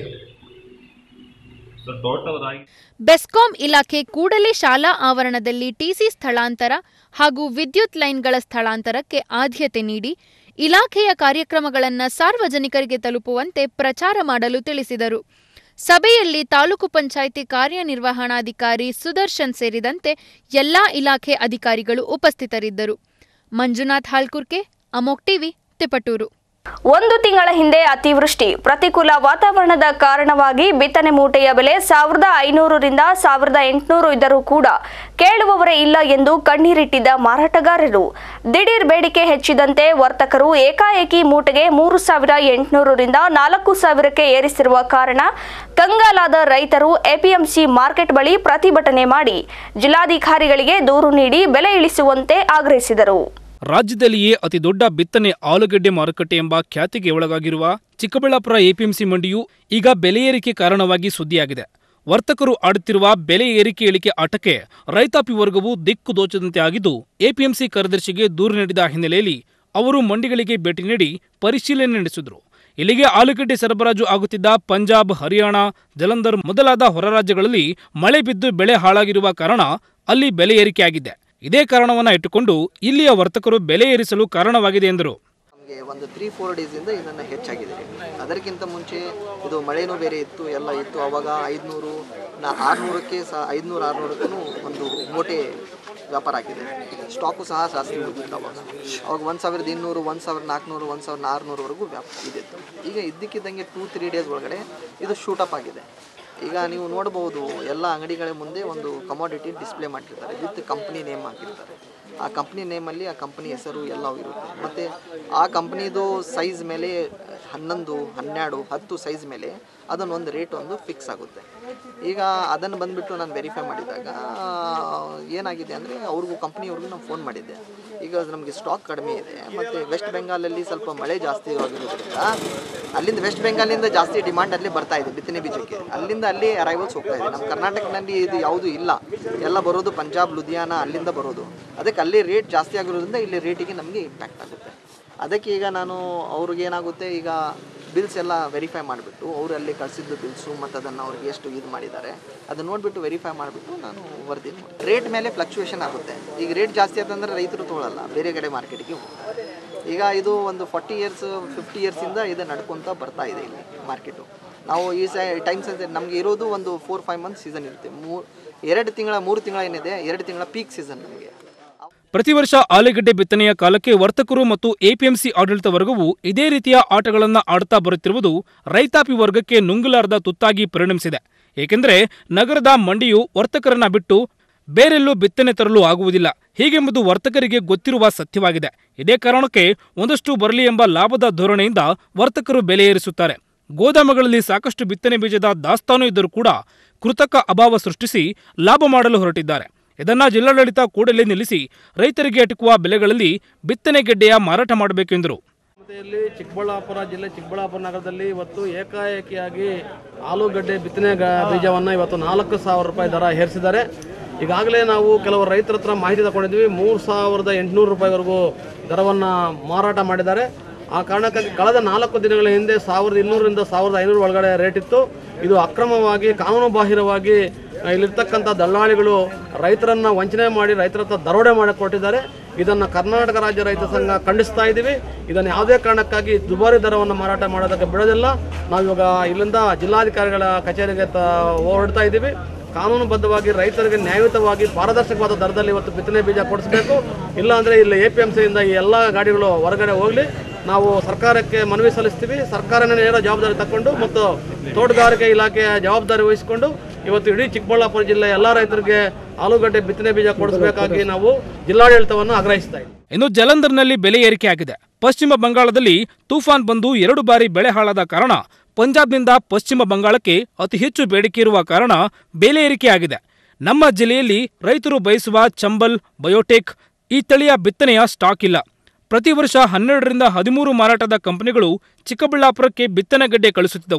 ಸರ್ ತೋಟದಾಗಿ ಬೆಸ್ಕಾಂ ಇಲಾಖೆ ಕೂಡಲೇ ಶಾಲಾ ಆವರಣದಲ್ಲಿ ಟಿಸಿ ಸ್ಥಳಾಂತರ ಹಾಗೂ ವಿದ್ಯುತ್ ಲೈನ್ಗಳ ಸ್ಥಳಾಂತರಕ್ಕೆ ಆದ್ಯತೆ ನೀಡಿ ಇಲಾಖೆಯ ಕಾರ್ಯಕ್ರಮಗಳನ್ನು ಸಾರ್ವಜನಿಕರಿಗೆ ತಲುಪುವಂತೆ ಪ್ರಚಾರ ಮಾಡಲು ತಿಳಿಸಿದರು ಸಭೆಯಲ್ಲಿ ತಾಲೂಕು ಪಂಚಾಯಿತಿ ಕಾರ್ಯನಿರ್ವಹಣಾಧಿಕಾರಿ ಸುದರ್ಶನ್ ಸೇರಿದಂತೆ ಎಲ್ಲಾ ಇಲಾಖೆ ಅಧಿಕಾರಿಗಳು ಉಪಸ್ಥಿತರಿದ್ದರು ಮಂಜುನಾಥ್ ಹಾಲ್ಕುರ್ಕೆ ಅಮೋಕ್ ಟಿವಿ ತಿಪಟೂರು ಒಂದು ತಿಂಗಳ ಹಿಂದೆ ಅತಿವೃಷ್ಟಿ ಪ್ರತಿಕೂಲ ವಾತಾವರಣದ ಕಾರಣವಾಗಿ ಬಿತ್ತನೆ ಮೂಟೆಯ ಬೆಲೆ ಸಾವಿರದ ಐನೂರರಿಂದ ಸಾವಿರದ ಎಂಟುನೂರು ಇದ್ದರೂ ಕೂಡ ಕೇಳುವವರೇ ಇಲ್ಲ ಎಂದು ಕಣ್ಣೀರಿಟ್ಟಿದ್ದ ಮಾರಾಟಗಾರರು ದಿಢೀರ್ ಬೇಡಿಕೆ ಹೆಚ್ಚಿದಂತೆ ವರ್ತಕರು ಏಕಾಏಕಿ ಮೂಟೆಗೆ ಮೂರು ಸಾವಿರ ಎಂಟುನೂರರಿಂದ ನಾಲ್ಕು ಸಾವಿರಕ್ಕೆ ಏರಿಸಿರುವ ಕಾರಣ ಕಂಗಾಲಾದ ರೈತರು ಎಪಿಎಂಸಿ ಮಾರ್ಕೆಟ್ ಬಳಿ ಪ್ರತಿಭಟನೆ ಮಾಡಿ ಜಿಲ್ಲಾಧಿಕಾರಿಗಳಿಗೆ ದೂರು ನೀಡಿ ಬೆಲೆ ಇಳಿಸುವಂತೆ ಆಗ್ರಹಿಸಿದರು ರಾಜ್ಯದಲ್ಲಿಯೇ ಅತಿ ದೊಡ್ಡ ಬಿತ್ತನೆ ಆಲೂಗಡ್ಡೆ ಮಾರುಕಟ್ಟೆ ಎಂಬ ಖ್ಯಾತಿಗೆ ಒಳಗಾಗಿರುವ ಚಿಕ್ಕಬಳ್ಳಾಪುರ ಎಪಿಎಂಸಿ ಮಂಡಿಯು ಈಗ ಬೆಲೆ ಏರಿಕೆ ಕಾರಣವಾಗಿ ಸುದ್ದಿಯಾಗಿದೆ ವರ್ತಕರು ಆಡುತ್ತಿರುವ ಬೆಲೆ ಏರಿಕೆ ಇಳಿಕೆ ಆಟಕ್ಕೆ ರೈತಾಪಿ ವರ್ಗವು ದಿಕ್ಕು ದೋಚದಂತೆ ಆಗಿದ್ದು ಎಪಿಎಂಸಿ ಕಾರ್ಯದರ್ಶಿಗೆ ದೂರು ನೀಡಿದ ಹಿನ್ನೆಲೆಯಲ್ಲಿ ಅವರು ಮಂಡಿಗಳಿಗೆ ಭೇಟಿ ನೀಡಿ ಪರಿಶೀಲನೆ ನಡೆಸಿದರು ಇಲ್ಲಿಗೆ ಆಲೂಗಡ್ಡೆ ಸರಬರಾಜು ಆಗುತ್ತಿದ್ದ ಪಂಜಾಬ್ ಹರಿಯಾಣ ಜಲಂಧರ್ ಮೊದಲಾದ ಹೊರ ರಾಜ್ಯಗಳಲ್ಲಿ ಮಳೆ ಬಿದ್ದು ಬೆಳೆ ಹಾಳಾಗಿರುವ ಕಾರಣ ಅಲ್ಲಿ ಬೆಲೆ ಏರಿಕೆಯಾಗಿದೆ ಇದೇ ಕಾರಣವನ್ನ ಇಟ್ಟುಕೊಂಡು ಇಲ್ಲಿಯ ವರ್ತಕರು ಬೆಲೆ ಏರಿಸಲು ಕಾರಣವಾಗಿದೆ ಎಂದರು ನಮಗೆ ಒಂದು ತ್ರೀ ಫೋರ್ ಡೇಸಿಂದ ಇದನ್ನು ಹೆಚ್ಚಾಗಿದೆ ಅದಕ್ಕಿಂತ ಮುಂಚೆ ಇದು ಮಳೆನೂ ಬೇರೆ ಇತ್ತು ಎಲ್ಲ ಇತ್ತು ಆವಾಗ ಐದುನೂರು ನಾ ಆರುನೂರಕ್ಕೆ ಸಹ ಐದುನೂರು ಆರುನೂರಕ್ಕೂ ಒಂದು ಮೂಟೆ ವ್ಯಾಪಾರ ಆಗಿದೆ ಸ್ಟಾಕು ಸಹ ಜಾಸ್ತಿ ಉಳಿದಿತ್ತು ಅವಾಗ ಅವಾಗ ಒಂದು ಸಾವಿರದ ಇನ್ನೂರು ಒಂದು ಸಾವಿರದ ನಾಲ್ಕುನೂರು ಒಂದು ಸಾವಿರದ ಆರುನೂರವರೆಗೂ ವ್ಯಾಪ ಇದಿತ್ತು ಈಗ ಇದ್ದಕ್ಕಿದ್ದಂಗೆ ಟೂ ತ್ರೀ ಡೇಸ್ ಒಳಗಡೆ ಇದು ಶೂಟಪ್ ಆಗಿದೆ ಈಗ ನೀವು ನೋಡ್ಬೋದು ಎಲ್ಲ ಅಂಗಡಿಗಳ ಮುಂದೆ ಒಂದು ಕಮಾಡಿಟಿ ಡಿಸ್ಪ್ಲೇ ಮಾಡಿರ್ತಾರೆ ವಿತ್ ಕಂಪ್ನಿ ನೇಮ್ ಹಾಕಿರ್ತಾರೆ ಆ ಕಂಪ್ನಿ ನೇಮಲ್ಲಿ ಆ ಕಂಪ್ನಿ ಹೆಸರು ಎಲ್ಲವೂ ಇರುತ್ತೆ ಮತ್ತು ಆ ಕಂಪ್ನಿದು ಸೈಜ್ ಮೇಲೆ ಹನ್ನೊಂದು ಹನ್ನೆರಡು ಹತ್ತು ಸೈಜ್ ಮೇಲೆ ಅದನ್ನು ಒಂದು ರೇಟ್ ಒಂದು ಫಿಕ್ಸ್ ಆಗುತ್ತೆ ಈಗ ಅದನ್ನು ಬಂದುಬಿಟ್ಟು ನಾನು ವೆರಿಫೈ ಮಾಡಿದಾಗ ಆ, ಏನಾಗಿದೆ ಅಂದರೆ ಅವ್ರಿಗೂ ಕಂಪ್ನಿಯವ್ರಿಗೂ ನಾನು ಫೋನ್ ಮಾಡಿದ್ದೆ ಈಗ ನಮಗೆ ಸ್ಟಾಕ್ ಕಡಿಮೆ ಇದೆ ಮತ್ತು ವೆಸ್ಟ್ ಬೆಂಗಾಲಲ್ಲಿ ಸ್ವಲ್ಪ ಮಳೆ ಜಾಸ್ತಿ ಆಗಿರೋದ್ರಿಂದ ಅಲ್ಲಿಂದ ವೆಸ್ಟ್ ಬೆಂಗಾಲಿಂದ ಜಾಸ್ತಿ ಡಿಮಾಂಡ್ ಅಲ್ಲಿ ಬರ್ತಾ ಇದೆ ಬಿತ್ತನೆ ಬೀಜಕ್ಕೆ ಅಲ್ಲಿಂದ ಅಲ್ಲಿ ಅರೈವಲ್ಸ್ ಹೋಗ್ತಾ ಇದೆ ನಮ್ಮ ಕರ್ನಾಟಕದಲ್ಲಿ ಇದು ಯಾವುದು ಇಲ್ಲ ಎಲ್ಲ ಬರೋದು ಪಂಜಾಬ್ ಲುಧಿಯಾನ ಅಲ್ಲಿಂದ ಬರೋದು ಅದಕ್ಕೆ ಅಲ್ಲಿ ರೇಟ್ ಜಾಸ್ತಿ ಆಗಿರೋದ್ರಿಂದ ಇಲ್ಲಿ ರೇಟಿಗೆ ನಮಗೆ ಇಂಪ್ಯಾಕ್ಟ್ ಆಗುತ್ತೆ ಅದಕ್ಕೆ ಈಗ ನಾನು ಅವ್ರಿಗೆ ಏನಾಗುತ್ತೆ ಈಗ ಬಿಲ್ಸ್ ಎಲ್ಲ ವೆರಿಫೈ ಮಾಡಿಬಿಟ್ಟು ಅವರು ಅಲ್ಲಿ ಕಳಿಸಿದ್ದು ಬಿಲ್ಸು ಮತ್ತು ಅದನ್ನು ಅವ್ರಿಗೆ ಎಷ್ಟು ಇದು ಮಾಡಿದ್ದಾರೆ ಅದನ್ನ ನೋಡಿಬಿಟ್ಟು ವೆರಿಫೈ ಮಾಡಿಬಿಟ್ಟು ನಾನು ವರದಿ ರೇಟ್ ಮೇಲೆ ಫ್ಲಕ್ಚುಯೇಷನ್ ಆಗುತ್ತೆ ಈಗ ರೇಟ್ ಜಾಸ್ತಿ ಆಯ್ತಂದ್ರೆ ರೈತರು ತೊಗೊಳಲ್ಲ ಬೇರೆ ಕಡೆ ಮಾರ್ಕೆಟ್ಗೆ ಹೋಗ್ತಾರೆ ಈಗ ಇದು ಒಂದು ಫಾರ್ಟಿ ಇಯರ್ಸ್ ಫಿಫ್ಟಿ ಇಯರ್ಸಿಂದ ಇದು ನಡ್ಕೊತ ಬರ್ತಾ ಇದೆ ಇಲ್ಲಿ ಮಾರ್ಕೆಟು ನಾವು ಈ ಸೈ ಟೈಮ್ ಸೆನ್ಸ್ ನಮಗೆ ಇರೋದು ಒಂದು ಫೋರ್ ಫೈವ್ ಮಂತ್ ಸೀಸನ್ ಇರುತ್ತೆ ಮೂರು ಎರಡು ತಿಂಗಳ ಮೂರು ತಿಂಗಳ ಏನಿದೆ ಎರಡು ತಿಂಗಳ ಪೀಕ್ ಸೀಸನ್ ನಮಗೆ ಪ್ರತಿ ವರ್ಷ ಆಲೂಗಡ್ಡೆ ಬಿತ್ತನೆಯ ಕಾಲಕ್ಕೆ ವರ್ತಕರು ಮತ್ತು ಎಪಿಎಂಸಿ ಆಡಳಿತ ವರ್ಗವು ಇದೇ ರೀತಿಯ ಆಟಗಳನ್ನ ಆಡುತ್ತಾ ಬರುತ್ತಿರುವುದು ರೈತಾಪಿ ವರ್ಗಕ್ಕೆ ನುಂಗಲಾರದ ತುತ್ತಾಗಿ ಪರಿಣಮಿಸಿದೆ ಏಕೆಂದರೆ ನಗರದ ಮಂಡಿಯು ವರ್ತಕರನ್ನ ಬಿಟ್ಟು ಬೇರೆಲ್ಲೂ ಬಿತ್ತನೆ ತರಲು ಆಗುವುದಿಲ್ಲ ಹೀಗೆಂಬುದು ವರ್ತಕರಿಗೆ ಗೊತ್ತಿರುವ ಸತ್ಯವಾಗಿದೆ ಇದೇ ಕಾರಣಕ್ಕೆ ಒಂದಷ್ಟು ಬರಲಿ ಎಂಬ ಲಾಭದ ಧೋರಣೆಯಿಂದ ವರ್ತಕರು ಬೆಲೆ ಏರಿಸುತ್ತಾರೆ ಗೋದಾಮುಗಳಲ್ಲಿ ಸಾಕಷ್ಟು ಬಿತ್ತನೆ ಬೀಜದ ದಾಸ್ತಾನು ಇದ್ದರೂ ಕೂಡ ಕೃತಕ ಅಭಾವ ಸೃಷ್ಟಿಸಿ ಲಾಭ ಮಾಡಲು ಹೊರಟಿದ್ದಾರೆ ಇದನ್ನ ಜಿಲ್ಲಾಡಳಿತ ಕೂಡಲೇ ನಿಲ್ಲಿಸಿ ರೈತರಿಗೆ ಅಟಕುವ ಬೆಲೆಗಳಲ್ಲಿ ಬಿತ್ತನೆ ಗೆಡ್ಡೆಯ ಮಾರಾಟ ಮಾಡಬೇಕೆಂದರು ಇಲ್ಲಿ ಚಿಕ್ಕಬಳ್ಳಾಪುರ ಜಿಲ್ಲೆ ಚಿಕ್ಕಬಳ್ಳಾಪುರ ನಗರದಲ್ಲಿ ಇವತ್ತು ಏಕಾಏಕಿಯಾಗಿ ಆಲೂಗಡ್ಡೆ ಬಿತ್ತನೆ ಗ- ಬೀಜವನ್ನು ಇವತ್ತು ನಾಲ್ಕು ಸಾವಿರ ರೂಪಾಯಿ ದರ ಹೇರಿಸಿದ್ದಾರೆ ಈಗಾಗಲೇ ನಾವು ಕೆಲವು ರೈತರ ಹತ್ರ ಮಾಹಿತಿ ತಗೊಂಡಿದ್ವಿ ಮೂರು ಸಾವಿರದ ಎಂಟುನೂರು ರೂಪಾಯಿವರೆಗೂ ದರವನ್ನು ಮಾರಾಟ ಮಾಡಿದ್ದಾರೆ ಆ ಕಾರಣಕ್ಕಾಗಿ ಕಳೆದ ನಾಲ್ಕು ದಿನಗಳ ಹಿಂದೆ ಸಾವಿರದ ಇನ್ನೂರರಿಂದ ಸಾವಿರದ ಐನೂರು ಒಳಗಡೆ ರೇಟ್ ಇತ್ತು ಇದು ಅಕ್ರಮವಾಗಿ ಕಾನೂನುಬಾಹಿರವಾಗಿ ಆ, ಇಲ್ಲಿರ್ತಕ್ಕಂಥ ದಲ್ಲಾಳಿಗಳು ರೈತರನ್ನ ವಂಚನೆ ಮಾಡಿ ರೈತರ ಹತ್ರ ದರೋಡೆ ಮಾಡಿ ಕೊಟ್ಟಿದ್ದಾರೆ ಇದನ್ನು ಕರ್ನಾಟಕ ರಾಜ್ಯ ರೈತ ಸಂಘ ಖಂಡಿಸ್ತಾ ಇದ್ದೀವಿ ಇದನ್ನು ಯಾವುದೇ ಕಾರಣಕ್ಕಾಗಿ ದುಬಾರಿ ದರವನ್ನು ಮಾರಾಟ ಮಾಡೋದಕ್ಕೆ ಬಿಡೋದಿಲ್ಲ ನಾವು ಇವಾಗ ಇಲ್ಲಿಂದ ಜಿಲ್ಲಾಧಿಕಾರಿಗಳ ಕಚೇರಿಗೆ ತ ಹೊರಡ್ತಾ ಇದ್ದೀವಿ ಕಾನೂನುಬದ್ಧವಾಗಿ ರೈತರಿಗೆ ನ್ಯಾಯಯುತವಾಗಿ ಪಾರದರ್ಶಕವಾದ ದರದಲ್ಲಿ ಇವತ್ತು ಬಿತ್ತನೆ ಬೀಜ ಕೊಡಿಸಬೇಕು ಇಲ್ಲಾಂದರೆ ಇಲ್ಲಿ ಎ ಪಿ ಎಮ್ ಸಿಯಿಂದ ಈ ಎಲ್ಲ ಗಾಡಿಗಳು ಹೊರಗಡೆ ಹೋಗಲಿ ನಾವು ಸರ್ಕಾರಕ್ಕೆ ಮನವಿ ಸಲ್ಲಿಸ್ತೀವಿ ಸರ್ಕಾರನೇ ನೇರ ಜವಾಬ್ದಾರಿ ತಗೊಂಡು ಮತ್ತು ತೋಟಗಾರಿಕೆ ಇಲಾಖೆಯ ಜವಾಬ್ದಾರಿ ವಹಿಸಿಕೊಂಡು ಇವತ್ತು ಇಡೀ ಚಿಕ್ಕಬಳ್ಳಾಪುರ ಜಿಲ್ಲೆ ಎಲ್ಲ ರೈತರಿಗೆ ಆಲೂಗಡ್ಡೆ ಬಿತ್ತನೆ ಬೀಜ ಕೊಡಿಸಬೇಕಾಗಿ ನಾವು ಜಿಲ್ಲಾಡಳಿತವನ್ನು ಆಗ್ರಹಿಸ್ತಾ ಇದ್ದೀವಿ ಇನ್ನು ಜಲಂಧರ್ನಲ್ಲಿ ಬೆಲೆ ಏರಿಕೆಯಾಗಿದೆ ಪಶ್ಚಿಮ ಬಂಗಾಳದಲ್ಲಿ ತೂಫಾನ್ ಬಂದು ಎರಡು ಬಾರಿ ಬೆಳೆ ಹಾಳಾದ ಕಾರಣ ಪಂಜಾಬ್ನಿಂದ ಪಶ್ಚಿಮ ಬಂಗಾಳಕ್ಕೆ ಅತಿ ಹೆಚ್ಚು ಬೇಡಿಕೆ ಇರುವ ಕಾರಣ ಬೆಲೆ ಏರಿಕೆಯಾಗಿದೆ ನಮ್ಮ ಜಿಲ್ಲೆಯಲ್ಲಿ ರೈತರು ಬಯಸುವ ಚಂಬಲ್ ಬಯೋಟೆಕ್ ಈ ತಳಿಯ ಬಿತ್ತನೆಯ ಸ್ಟಾಕ್ ಇಲ್ಲ ಪ್ರತಿ ವರ್ಷ ಹನ್ನೆರಡರಿಂದ ಹದಿಮೂರು ಮಾರಾಟದ ಕಂಪನಿಗಳು ಚಿಕ್ಕಬಳ್ಳಾಪುರಕ್ಕೆ ಬಿತ್ತನೆ ಗಡ್ಡೆ ಕಳಿಸುತ್ತಿದ್ದವು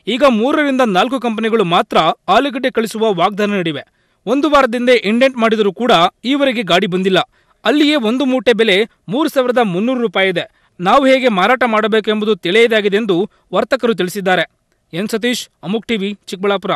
ಈಗ ಮೂರರಿಂದ ನಾಲ್ಕು ಕಂಪನಿಗಳು ಮಾತ್ರ ಆಲೂಗಡ್ಡೆ ಕಳಿಸುವ ವಾಗ್ದಾನ ನೀಡಿವೆ ಒಂದು ವಾರದಿಂದ ಇಂಡೆಂಟ್ ಮಾಡಿದರೂ ಕೂಡ ಈವರೆಗೆ ಗಾಡಿ ಬಂದಿಲ್ಲ ಅಲ್ಲಿಯೇ ಒಂದು ಮೂಟೆ ಬೆಲೆ ಮೂರು ಸಾವಿರದ ಮುನ್ನೂರು ರೂಪಾಯಿ ಇದೆ ನಾವು ಹೇಗೆ ಮಾರಾಟ ಮಾಡಬೇಕೆಂಬುದು ತಿಳಿಯದಾಗಿದೆ ಎಂದು ವರ್ತಕರು ತಿಳಿಸಿದ್ದಾರೆ ಎನ್ ಸತೀಶ್ ಅಮುಕ್ ಟಿವಿ ಚಿಕ್ಕಬಳ್ಳಾಪುರ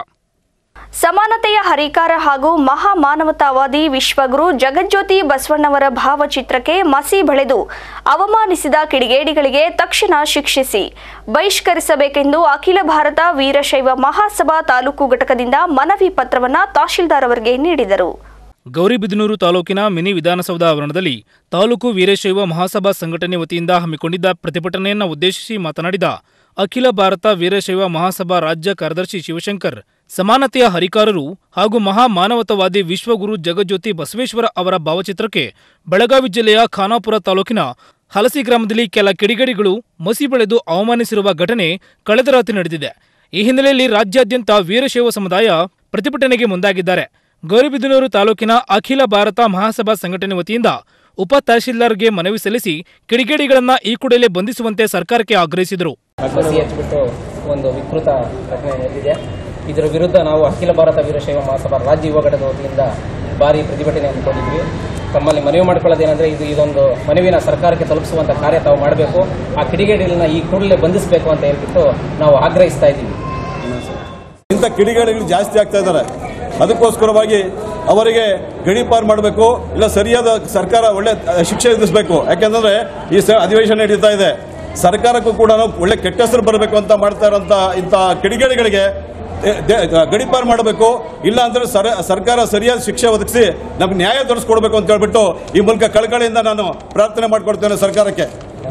ಸಮಾನತೆಯ ಹರಿಕಾರ ಹಾಗೂ ಮಹಾಮಾನವತಾವಾದಿ ವಿಶ್ವಗುರು ಜಗಜ್ಯೋತಿ ಬಸವಣ್ಣವರ ಭಾವಚಿತ್ರಕ್ಕೆ ಮಸಿ ಬಳೆದು ಅವಮಾನಿಸಿದ ಕಿಡಿಗೇಡಿಗಳಿಗೆ ತಕ್ಷಣ ಶಿಕ್ಷಿಸಿ ಬಹಿಷ್ಕರಿಸಬೇಕೆಂದು ಅಖಿಲ ಭಾರತ ವೀರಶೈವ ಮಹಾಸಭಾ ತಾಲೂಕು ಘಟಕದಿಂದ ಮನವಿ ಪತ್ರವನ್ನ ತಹಶೀಲ್ದಾರ್ ಅವರಿಗೆ ನೀಡಿದರು ಗೌರಿಬಿದನೂರು ತಾಲೂಕಿನ ಮಿನಿ ವಿಧಾನಸೌಧ ಆವರಣದಲ್ಲಿ ತಾಲೂಕು ವೀರಶೈವ ಮಹಾಸಭಾ ಸಂಘಟನೆ ವತಿಯಿಂದ ಹಮ್ಮಿಕೊಂಡಿದ್ದ ಪ್ರತಿಭಟನೆಯನ್ನು ಉದ್ದೇಶಿಸಿ ಮಾತನಾಡಿದ ಅಖಿಲ ಭಾರತ ವೀರಶೈವ ಮಹಾಸಭಾ ರಾಜ್ಯ ಕಾರ್ಯದರ್ಶಿ ಶಿವಶಂಕರ್ ಸಮಾನತೆಯ ಹರಿಕಾರರು ಹಾಗೂ ಮಹಾ ಮಾನವತಾವಾದಿ ವಿಶ್ವಗುರು ಜಗಜ್ಯೋತಿ ಬಸವೇಶ್ವರ ಅವರ ಭಾವಚಿತ್ರಕ್ಕೆ ಬೆಳಗಾವಿ ಜಿಲ್ಲೆಯ ಖಾನಾಪುರ ತಾಲೂಕಿನ ಹಲಸಿ ಗ್ರಾಮದಲ್ಲಿ ಕೆಲ ಕಿಡಿಗೇಡಿಗಳು ಮಸಿ ಬೆಳೆದು ಅವಮಾನಿಸಿರುವ ಘಟನೆ ಕಳೆದ ರಾತ್ರಿ ನಡೆದಿದೆ ಈ ಹಿನ್ನೆಲೆಯಲ್ಲಿ ರಾಜ್ಯಾದ್ಯಂತ ವೀರಶೈವ ಸಮುದಾಯ ಪ್ರತಿಭಟನೆಗೆ ಮುಂದಾಗಿದ್ದಾರೆ ಗೌರಿಬಿದನೂರು ತಾಲೂಕಿನ ಅಖಿಲ ಭಾರತ ಮಹಾಸಭಾ ಸಂಘಟನೆ ವತಿಯಿಂದ ಉಪ ತಹಶೀಲ್ದಾರ್ಗೆ ಮನವಿ ಸಲ್ಲಿಸಿ ಕಿಡಿಗೇಡಿಗಳನ್ನ ಈ ಕೂಡಲೇ ಬಂಧಿಸುವಂತೆ ಸರ್ಕಾರಕ್ಕೆ ಆಗ್ರಹಿಸಿದರು ಮಸಿ ಹಚ್ಚಿಬಿಟ್ಟು ಒಂದು ವಿಕೃತ ಘಟನೆ ನಡೆದಿದೆ ಇದರ ವಿರುದ್ಧ ನಾವು ಅಖಿಲ ಭಾರತ ವೀರಶೈವ ಮಹಾಸಭಾ ರಾಜ್ಯ ಯುವ ಘಟಕದ ವತಿಯಿಂದ ಭಾರಿ ಪ್ರತಿಭಟನೆ ಹಮ್ಮಿಕೊಂಡಿದ್ವಿ ತಮ್ಮಲ್ಲಿ ಮನವಿ ಮಾಡ್ಕೊಳ್ಳೋದೇನೆಂದ್ರೆ ಇದು ಇದೊಂದು ಮನವಿನ ಸರ್ಕಾರಕ್ಕೆ ತಲುಪಿಸುವಂತ ಕಾರ್ಯ ತಾವು ಮಾಡಬೇಕು ಆ ಕಿಡಿಗೇಡಿಗಳನ್ನ ಈ ಕೂಡಲೇ ಬಂಧಿಸಬೇಕು ಅಂತ ಹೇಳ್ಬಿಟ್ಟು ನಾವು ಆಗ್ರಹಿಸ್ತಾ ಇದ್ದೀವಿ ಇಂಥ ಕಿಡಿಗೇಡಿಗಳು ಜಾಸ್ತಿ ಆಗ್ತಾ ಇದ್ದಾರೆ ಅದಕ್ಕೋಸ್ಕರವಾಗಿ ಅವರಿಗೆ ಗಡೀಪಾರು ಮಾಡಬೇಕು ಇಲ್ಲ ಸರಿಯಾದ ಸರ್ಕಾರ ಒಳ್ಳೆ ಶಿಕ್ಷೆ ವಿಧಿಸಬೇಕು ಯಾಕೆಂದ್ರೆ ಈ ಸ ಅಧಿವೇಶನ ನಡೀತಾ ಇದೆ ಸರ್ಕಾರಕ್ಕೂ ಕೂಡ ಒಳ್ಳೆ ಕೆಟ್ಟ ಹೆಸರು ಬರಬೇಕು ಅಂತ ಮಾಡ್ತಾ ಇರೋಂಥ ಇಂಥ ಕಿಡಿಗೇಡಿಗಳಿಗೆ ದೆ- ದೆ- ಗಡೀಪಾರು ಮಾಡಬೇಕು ಇಲ್ಲ ಅಂದ್ರೆ ಸರ ಸರ್ಕಾರ ಸರಿಯಾದ ಶಿಕ್ಷೆ ಒದಗಿಸಿ ನಮ್ಗೆ ನ್ಯಾಯ ತೋರಿಸ್ಕೊಡ್ಬೇಕು ಅಂತ ಹೇಳ್ಬಿಟ್ಟು ಈ ಮೂಲಕ ಕಳಕಳಿಯಿಂದ ನಾನು ಪ್ರಾರ್ಥನೆ ಮಾಡ್ಕೊಡ್ತೇನೆ ಸರ್ಕಾರಕ್ಕೆ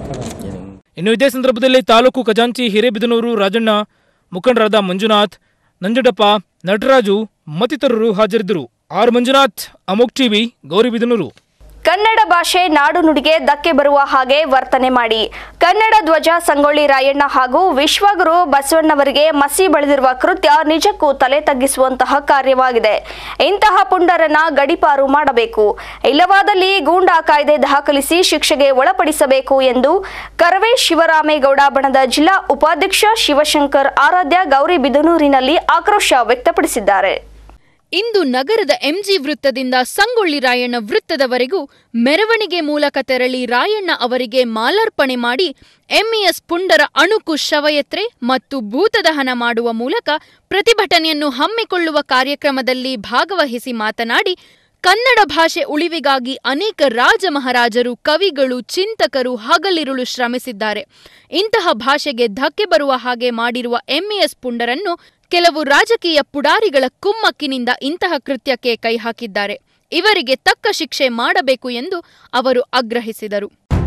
ಇನ್ನು ಇದೇ ಸಂದರ್ಭದಲ್ಲಿ ತಾಲೂಕು ಖಜಾಂಚಿ ಹಿರೇಬಿದನೂರು ರಾಜಣ್ಣ ಮುಖಂಡರಾದ ಮಂಜುನಾಥ್ ನಂಜುಡಪ್ಪ ನಟರಾಜು ಮತ್ತಿತರರು ಹಾಜರಿದ್ದರು ಆರ್ ಮಂಜುನಾಥ್ ಅಮೋಕ್ ಟಿವಿ ಗೌರಿಬಿದನೂರು ಕನ್ನಡ ಭಾಷೆ ನಾಡು ನುಡಿಗೆ ಧಕ್ಕೆ ಬರುವ ಹಾಗೆ ವರ್ತನೆ ಮಾಡಿ ಕನ್ನಡ ಧ್ವಜ ಸಂಗೊಳ್ಳಿ ರಾಯಣ್ಣ ಹಾಗೂ ವಿಶ್ವಗುರು ಬಸವಣ್ಣವರಿಗೆ ಮಸಿ ಬಳಿದಿರುವ ಕೃತ್ಯ ನಿಜಕ್ಕೂ ತಲೆ ತಗ್ಗಿಸುವಂತಹ ಕಾರ್ಯವಾಗಿದೆ ಇಂತಹ ಪುಂಡರನ್ನ ಗಡಿಪಾರು ಮಾಡಬೇಕು ಇಲ್ಲವಾದಲ್ಲಿ ಗೂಂಡಾ ಕಾಯ್ದೆ ದಾಖಲಿಸಿ ಶಿಕ್ಷೆಗೆ ಒಳಪಡಿಸಬೇಕು ಎಂದು ಕರವೇ ಶಿವರಾಮೇಗೌಡ ಬಣದ ಜಿಲ್ಲಾ ಉಪಾಧ್ಯಕ್ಷ ಶಿವಶಂಕರ್ ಆರಾಧ್ಯ ಗೌರಿಬಿದನೂರಿನಲ್ಲಿ ಆಕ್ರೋಶ ವ್ಯಕ್ತಪಡಿಸಿದ್ದಾರೆ ಇಂದು ನಗರದ ಎಂಜಿ ವೃತ್ತದಿಂದ ಸಂಗೊಳ್ಳಿ ರಾಯಣ್ಣ ವೃತ್ತದವರೆಗೂ ಮೆರವಣಿಗೆ ಮೂಲಕ ತೆರಳಿ ರಾಯಣ್ಣ ಅವರಿಗೆ ಮಾಲಾರ್ಪಣೆ ಮಾಡಿ ಎಂಇಎಸ್ ಪುಂಡರ ಅಣುಕು ಶವಯತ್ರೆ ಮತ್ತು ಭೂತದಹನ ಮಾಡುವ ಮೂಲಕ ಪ್ರತಿಭಟನೆಯನ್ನು ಹಮ್ಮಿಕೊಳ್ಳುವ ಕಾರ್ಯಕ್ರಮದಲ್ಲಿ ಭಾಗವಹಿಸಿ ಮಾತನಾಡಿ ಕನ್ನಡ ಭಾಷೆ ಉಳಿವಿಗಾಗಿ ಅನೇಕ ರಾಜ ಮಹಾರಾಜರು ಕವಿಗಳು ಚಿಂತಕರು ಹಗಲಿರುಳು ಶ್ರಮಿಸಿದ್ದಾರೆ ಇಂತಹ ಭಾಷೆಗೆ ಧಕ್ಕೆ ಬರುವ ಹಾಗೆ ಮಾಡಿರುವ ಎಂಇಎಸ್ ಪುಂಡರನ್ನು ಕೆಲವು ರಾಜಕೀಯ ಪುಡಾರಿಗಳ ಕುಮ್ಮಕ್ಕಿನಿಂದ ಇಂತಹ ಕೃತ್ಯಕ್ಕೆ ಕೈ ಹಾಕಿದ್ದಾರೆ ಇವರಿಗೆ ತಕ್ಕ ಶಿಕ್ಷೆ ಮಾಡಬೇಕು ಎಂದು ಅವರು ಆಗ್ರಹಿಸಿದರು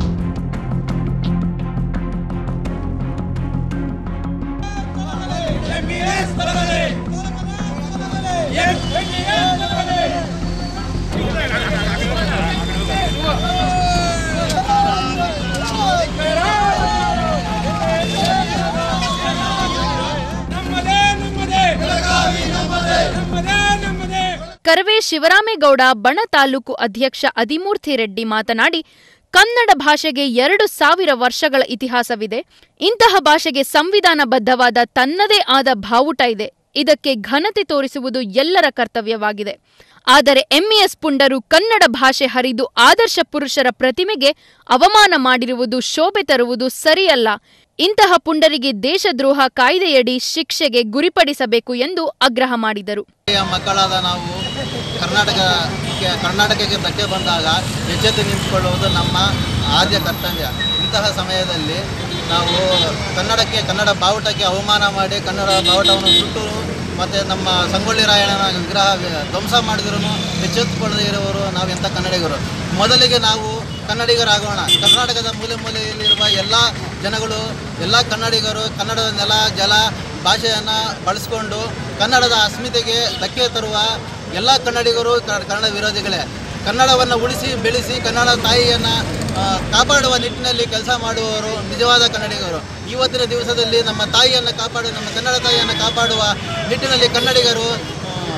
ಕರವೇ ಶಿವರಾಮೇಗೌಡ ಬಣ ತಾಲೂಕು ಅಧ್ಯಕ್ಷ ಅದಿಮೂರ್ತಿ ರೆಡ್ಡಿ ಮಾತನಾಡಿ ಕನ್ನಡ ಭಾಷೆಗೆ ಎರಡು ಸಾವಿರ ವರ್ಷಗಳ ಇತಿಹಾಸವಿದೆ ಇಂತಹ ಭಾಷೆಗೆ ಸಂವಿಧಾನಬದ್ಧವಾದ ತನ್ನದೇ ಆದ ಬಾವುಟ ಇದೆ ಇದಕ್ಕೆ ಘನತೆ ತೋರಿಸುವುದು ಎಲ್ಲರ ಕರ್ತವ್ಯವಾಗಿದೆ ಆದರೆ ಎಂಇಎಸ್ ಪುಂಡರು ಕನ್ನಡ ಭಾಷೆ ಹರಿದು ಆದರ್ಶ ಪುರುಷರ ಪ್ರತಿಮೆಗೆ ಅವಮಾನ ಮಾಡಿರುವುದು ಶೋಭೆ ತರುವುದು ಸರಿಯಲ್ಲ ಇಂತಹ ಪುಂಡರಿಗೆ ದೇಶದ್ರೋಹ ಕಾಯ್ದೆಯಡಿ ಶಿಕ್ಷೆಗೆ ಗುರಿಪಡಿಸಬೇಕು ಎಂದು ಆಗ್ರಹ ಮಾಡಿದರು ಮಕ್ಕಳಾದ ನಾವು ಕರ್ನಾಟಕ ಕರ್ನಾಟಕಕ್ಕೆ ಧಕ್ಕೆ ಬಂದಾಗ ಎಚ್ಚೆತ್ತು ನಿಂತುಕೊಳ್ಳುವುದು ನಮ್ಮ ಆದ್ಯ ಕರ್ತವ್ಯ ಇಂತಹ ಸಮಯದಲ್ಲಿ ನಾವು ಕನ್ನಡಕ್ಕೆ ಕನ್ನಡ ಬಾವುಟಕ್ಕೆ ಅವಮಾನ ಮಾಡಿ ಕನ್ನಡ ಬಾವುಟವನ್ನು ಸುಟ್ಟು ಮತ್ತು ನಮ್ಮ ಸಂಗೊಳ್ಳಿ ರಾಯಣ್ಣನ ವಿಗ್ರಹ ಧ್ವಂಸ ಮಾಡಿದ್ರು ಎಚ್ಚೆತ್ತುಕೊಳ್ಳದೇ ಇರುವವರು ನಾವು ಎಂಥ ಕನ್ನಡಿಗರು ಮೊದಲಿಗೆ ನಾವು ಕನ್ನಡಿಗರಾಗೋಣ ಕರ್ನಾಟಕದ ಮೂಲೆ ಮೂಲೆಯಲ್ಲಿರುವ ಎಲ್ಲ ಜನಗಳು ಎಲ್ಲ ಕನ್ನಡಿಗರು ಕನ್ನಡದ ನೆಲ ಜಲ ಭಾಷೆಯನ್ನು ಬಳಸಿಕೊಂಡು ಕನ್ನಡದ ಅಸ್ಮಿತೆಗೆ ಧಕ್ಕೆ ತರುವ ಎಲ್ಲ ಕನ್ನಡಿಗರು ಕ- ಕನ್ನಡ ವಿರೋಧಿಗಳೇ ಕನ್ನಡವನ್ನು ಉಳಿಸಿ ಬೆಳೆಸಿ ಕನ್ನಡ ತಾಯಿಯನ್ನು ಕಾಪಾಡುವ ನಿಟ್ಟಿನಲ್ಲಿ ಕೆಲಸ ಮಾಡುವವರು ನಿಜವಾದ ಕನ್ನಡಿಗರು ಇವತ್ತಿನ ದಿವಸದಲ್ಲಿ ನಮ್ಮ ತಾಯಿಯನ್ನು ಕಾಪಾಡು ನಮ್ಮ ಕನ್ನಡ ತಾಯಿಯನ್ನು ಕಾಪಾಡುವ ನಿಟ್ಟಿನಲ್ಲಿ ಕನ್ನಡಿಗರು ಆ,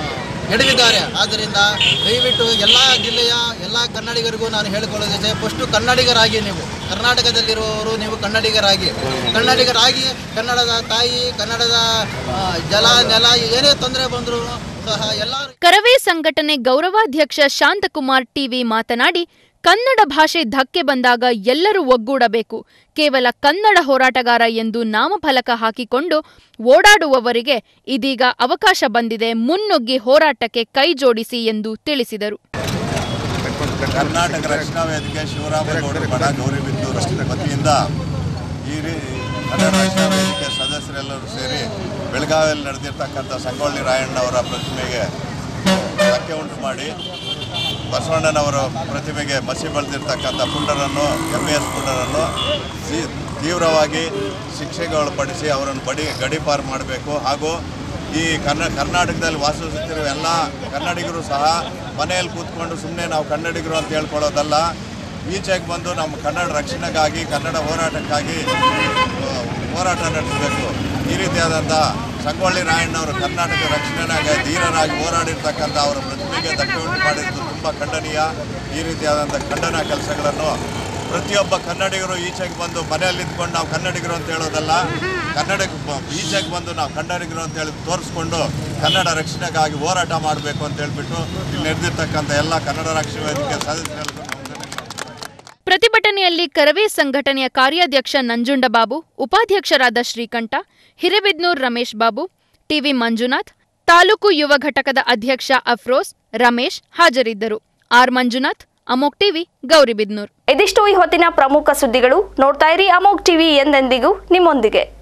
ಎಡವಿದ್ದಾರೆ ಆದ್ದರಿಂದ ದಯವಿಟ್ಟು ಎಲ್ಲ ಜಿಲ್ಲೆಯ ಎಲ್ಲ ಕನ್ನಡಿಗರಿಗೂ ನಾನು ಹೇಳಿಕೊಳ್ಳೋದಿದೆ ಫಸ್ಟು ಕನ್ನಡಿಗರಾಗಿ ನೀವು ಕರ್ನಾಟಕದಲ್ಲಿರುವವರು ನೀವು ಕನ್ನಡಿಗರಾಗಿ ಕನ್ನಡಿಗರಾಗಿ ಕನ್ನಡದ ತಾಯಿ ಕನ್ನಡದ ಆ, ಜಲ ನೆಲ ಏನೇ ತೊಂದರೆ ಬಂದರೂ ಸಹ ಎಲ್ಲ ಕರವೇ ಸಂಘಟನೆ ಗೌರವಾಧ್ಯಕ್ಷ ಶಾಂತಕುಮಾರ್ ಟಿವಿ ಮಾತನಾಡಿ ಕನ್ನಡ ಭಾಷೆ ಧಕ್ಕೆ ಬಂದಾಗ ಎಲ್ಲರೂ ಒಗ್ಗೂಡಬೇಕು ಕೇವಲ ಕನ್ನಡ ಹೋರಾಟಗಾರ ಎಂದು ನಾಮಫಲಕ ಹಾಕಿಕೊಂಡು ಓಡಾಡುವವರಿಗೆ ಇದೀಗ ಅವಕಾಶ ಬಂದಿದೆ ಮುನ್ನುಗ್ಗಿ ಹೋರಾಟಕ್ಕೆ ಕೈಜೋಡಿಸಿ ಎಂದು ತಿಳಿಸಿದರು ಕರ್ನಾಟಕ ರಕ್ಷಣಾ ವೇದಿಕೆ ಶಿವರಾಮೇಗೌಡರು ಬಡ ಗೌರಿಬಿದ್ದೂರು ವತಿಯಿಂದ ಈ ರೀ ಕನ್ನಡ ರಕ್ಷಣಾ ವೇದಿಕೆ ಸದಸ್ಯರೆಲ್ಲರೂ ಸೇರಿ ಬೆಳಗಾವಿಯಲ್ಲಿ ನಡೆದಿರ್ತಕ್ಕಂಥ ಸಂಗೊಳ್ಳಿ ರಾಯಣ್ಣವರ ಪ್ರತಿಮೆಗೆ ಧಕ್ಕೆ ಉಂಟು ಮಾಡಿ ಬಸವಣ್ಣನವರ ಪ್ರತಿಮೆಗೆ ಮಸಿ ಬೆಳೆದಿರ್ತಕ್ಕಂಥ ಪುಂಡರನ್ನು ಎಂ ಎಸ್ ಪುಂಡರನ್ನು ತೀ- ತೀವ್ರವಾಗಿ ಶಿಕ್ಷೆಗೆ ಒಳಪಡಿಸಿ ಅವರನ್ನು ಬಡಿ ಗಡೀಪಾರು ಮಾಡಬೇಕು ಹಾಗೂ ಈ ಕರ್ನ ಕರ್ನಾಟಕದಲ್ಲಿ ವಾಸಿಸುತ್ತಿರುವ ಎಲ್ಲ ಕನ್ನಡಿಗರು ಸಹ ಮನೆಯಲ್ಲಿ ಕೂತ್ಕೊಂಡು ಸುಮ್ಮನೆ ನಾವು ಕನ್ನಡಿಗರು ಅಂತ ಹೇಳ್ಕೊಳ್ಳೋದಲ್ಲ ಈಚೆಗೆ ಬಂದು ನಮ್ಮ ಕನ್ನಡ ರಕ್ಷಣೆಗಾಗಿ ಕನ್ನಡ ಹೋರಾಟಕ್ಕಾಗಿ ಆ, ಹೋರಾಟ ನಡೆಸಬೇಕು ಈ ರೀತಿಯಾದಂಥ ಸಂಗೊಳ್ಳಿ ರಾಯಣ್ಣವರು ಕರ್ನಾಟಕ ರಕ್ಷಣೆನಾಗ ಧೀರರಾಗಿ ಹೋರಾಡಿರ್ತಕ್ಕಂಥ ಅವರ ಪ್ರತಿಮೆಗೆ ಧಕ್ಕೆ ಉಂಟು ಮಾಡಿದ್ದು ತುಂಬ ಖಂಡನೀಯ ಈ ರೀತಿಯಾದಂಥ ಖಂಡನ ಕೆಲಸಗಳನ್ನು ಪ್ರತಿಯೊಬ್ಬ ಕನ್ನಡಿಗರು ಈಚೆಗೆ ಬಂದು ಮನೆಯಲ್ಲಿ ಇದ್ಕೊಂಡು ನಾವು ಕನ್ನಡಿಗರು ಅಂತ ಹೇಳೋದಲ್ಲ ಕನ್ನಡಕ್ಕೆ ಬ- ಈಚೆಗೆ ಬಂದು ನಾವು ಕನ್ನಡಿಗರು ಅಂತ ಹೇಳಿ ತೋರಿಸ್ಕೊಂಡು ಕನ್ನಡ ರಕ್ಷಣೆಗಾಗಿ ಹೋರಾಟ ಮಾಡಬೇಕು ಅಂತ ಹೇಳ್ಬಿಟ್ಟು ಇಲ್ಲಿ ನಡೆದಿರ್ತಕ್ಕಂಥ ಎಲ್ಲ ಕನ್ನಡ ರಕ್ಷಣಾ ವೇದಿಕೆ ಸದಸ್ಯರು ಪ್ರತಿಭಟನೆಯಲ್ಲಿ ಕರವೇ ಸಂಘಟನೆಯ ಕಾರ್ಯಾಧ್ಯಕ್ಷ ನಂಜುಂಡಬಾಬು ಉಪಾಧ್ಯಕ್ಷರಾದ ಶ್ರೀಕಂಠ ಹಿರೇಬಿದ್ನೂರ್ ರಮೇಶ್ ಬಾಬು ಟಿವಿ ಮಂಜುನಾಥ್ ತಾಲೂಕು ಯುವ ಘಟಕದ ಅಧ್ಯಕ್ಷ ಅಫ್ರೋಸ್ ರಮೇಶ್ ಹಾಜರಿದ್ದರು ಆರ್ ಮಂಜುನಾಥ್ ಅಮೋಕ್ ಟಿವಿ ಗೌರಿಬಿದ್ನೂರ್ ಇದಿಷ್ಟು ಈ ಹೊತ್ತಿನ ಪ್ರಮುಖ ಸುದ್ದಿಗಳು ನೋಡ್ತಾ ಇರಿ ಅಮೋಕ್ ಟಿವಿ ಎಂದೆಂದಿಗೂ ನಿಮ್ಮೊಂದಿಗೆ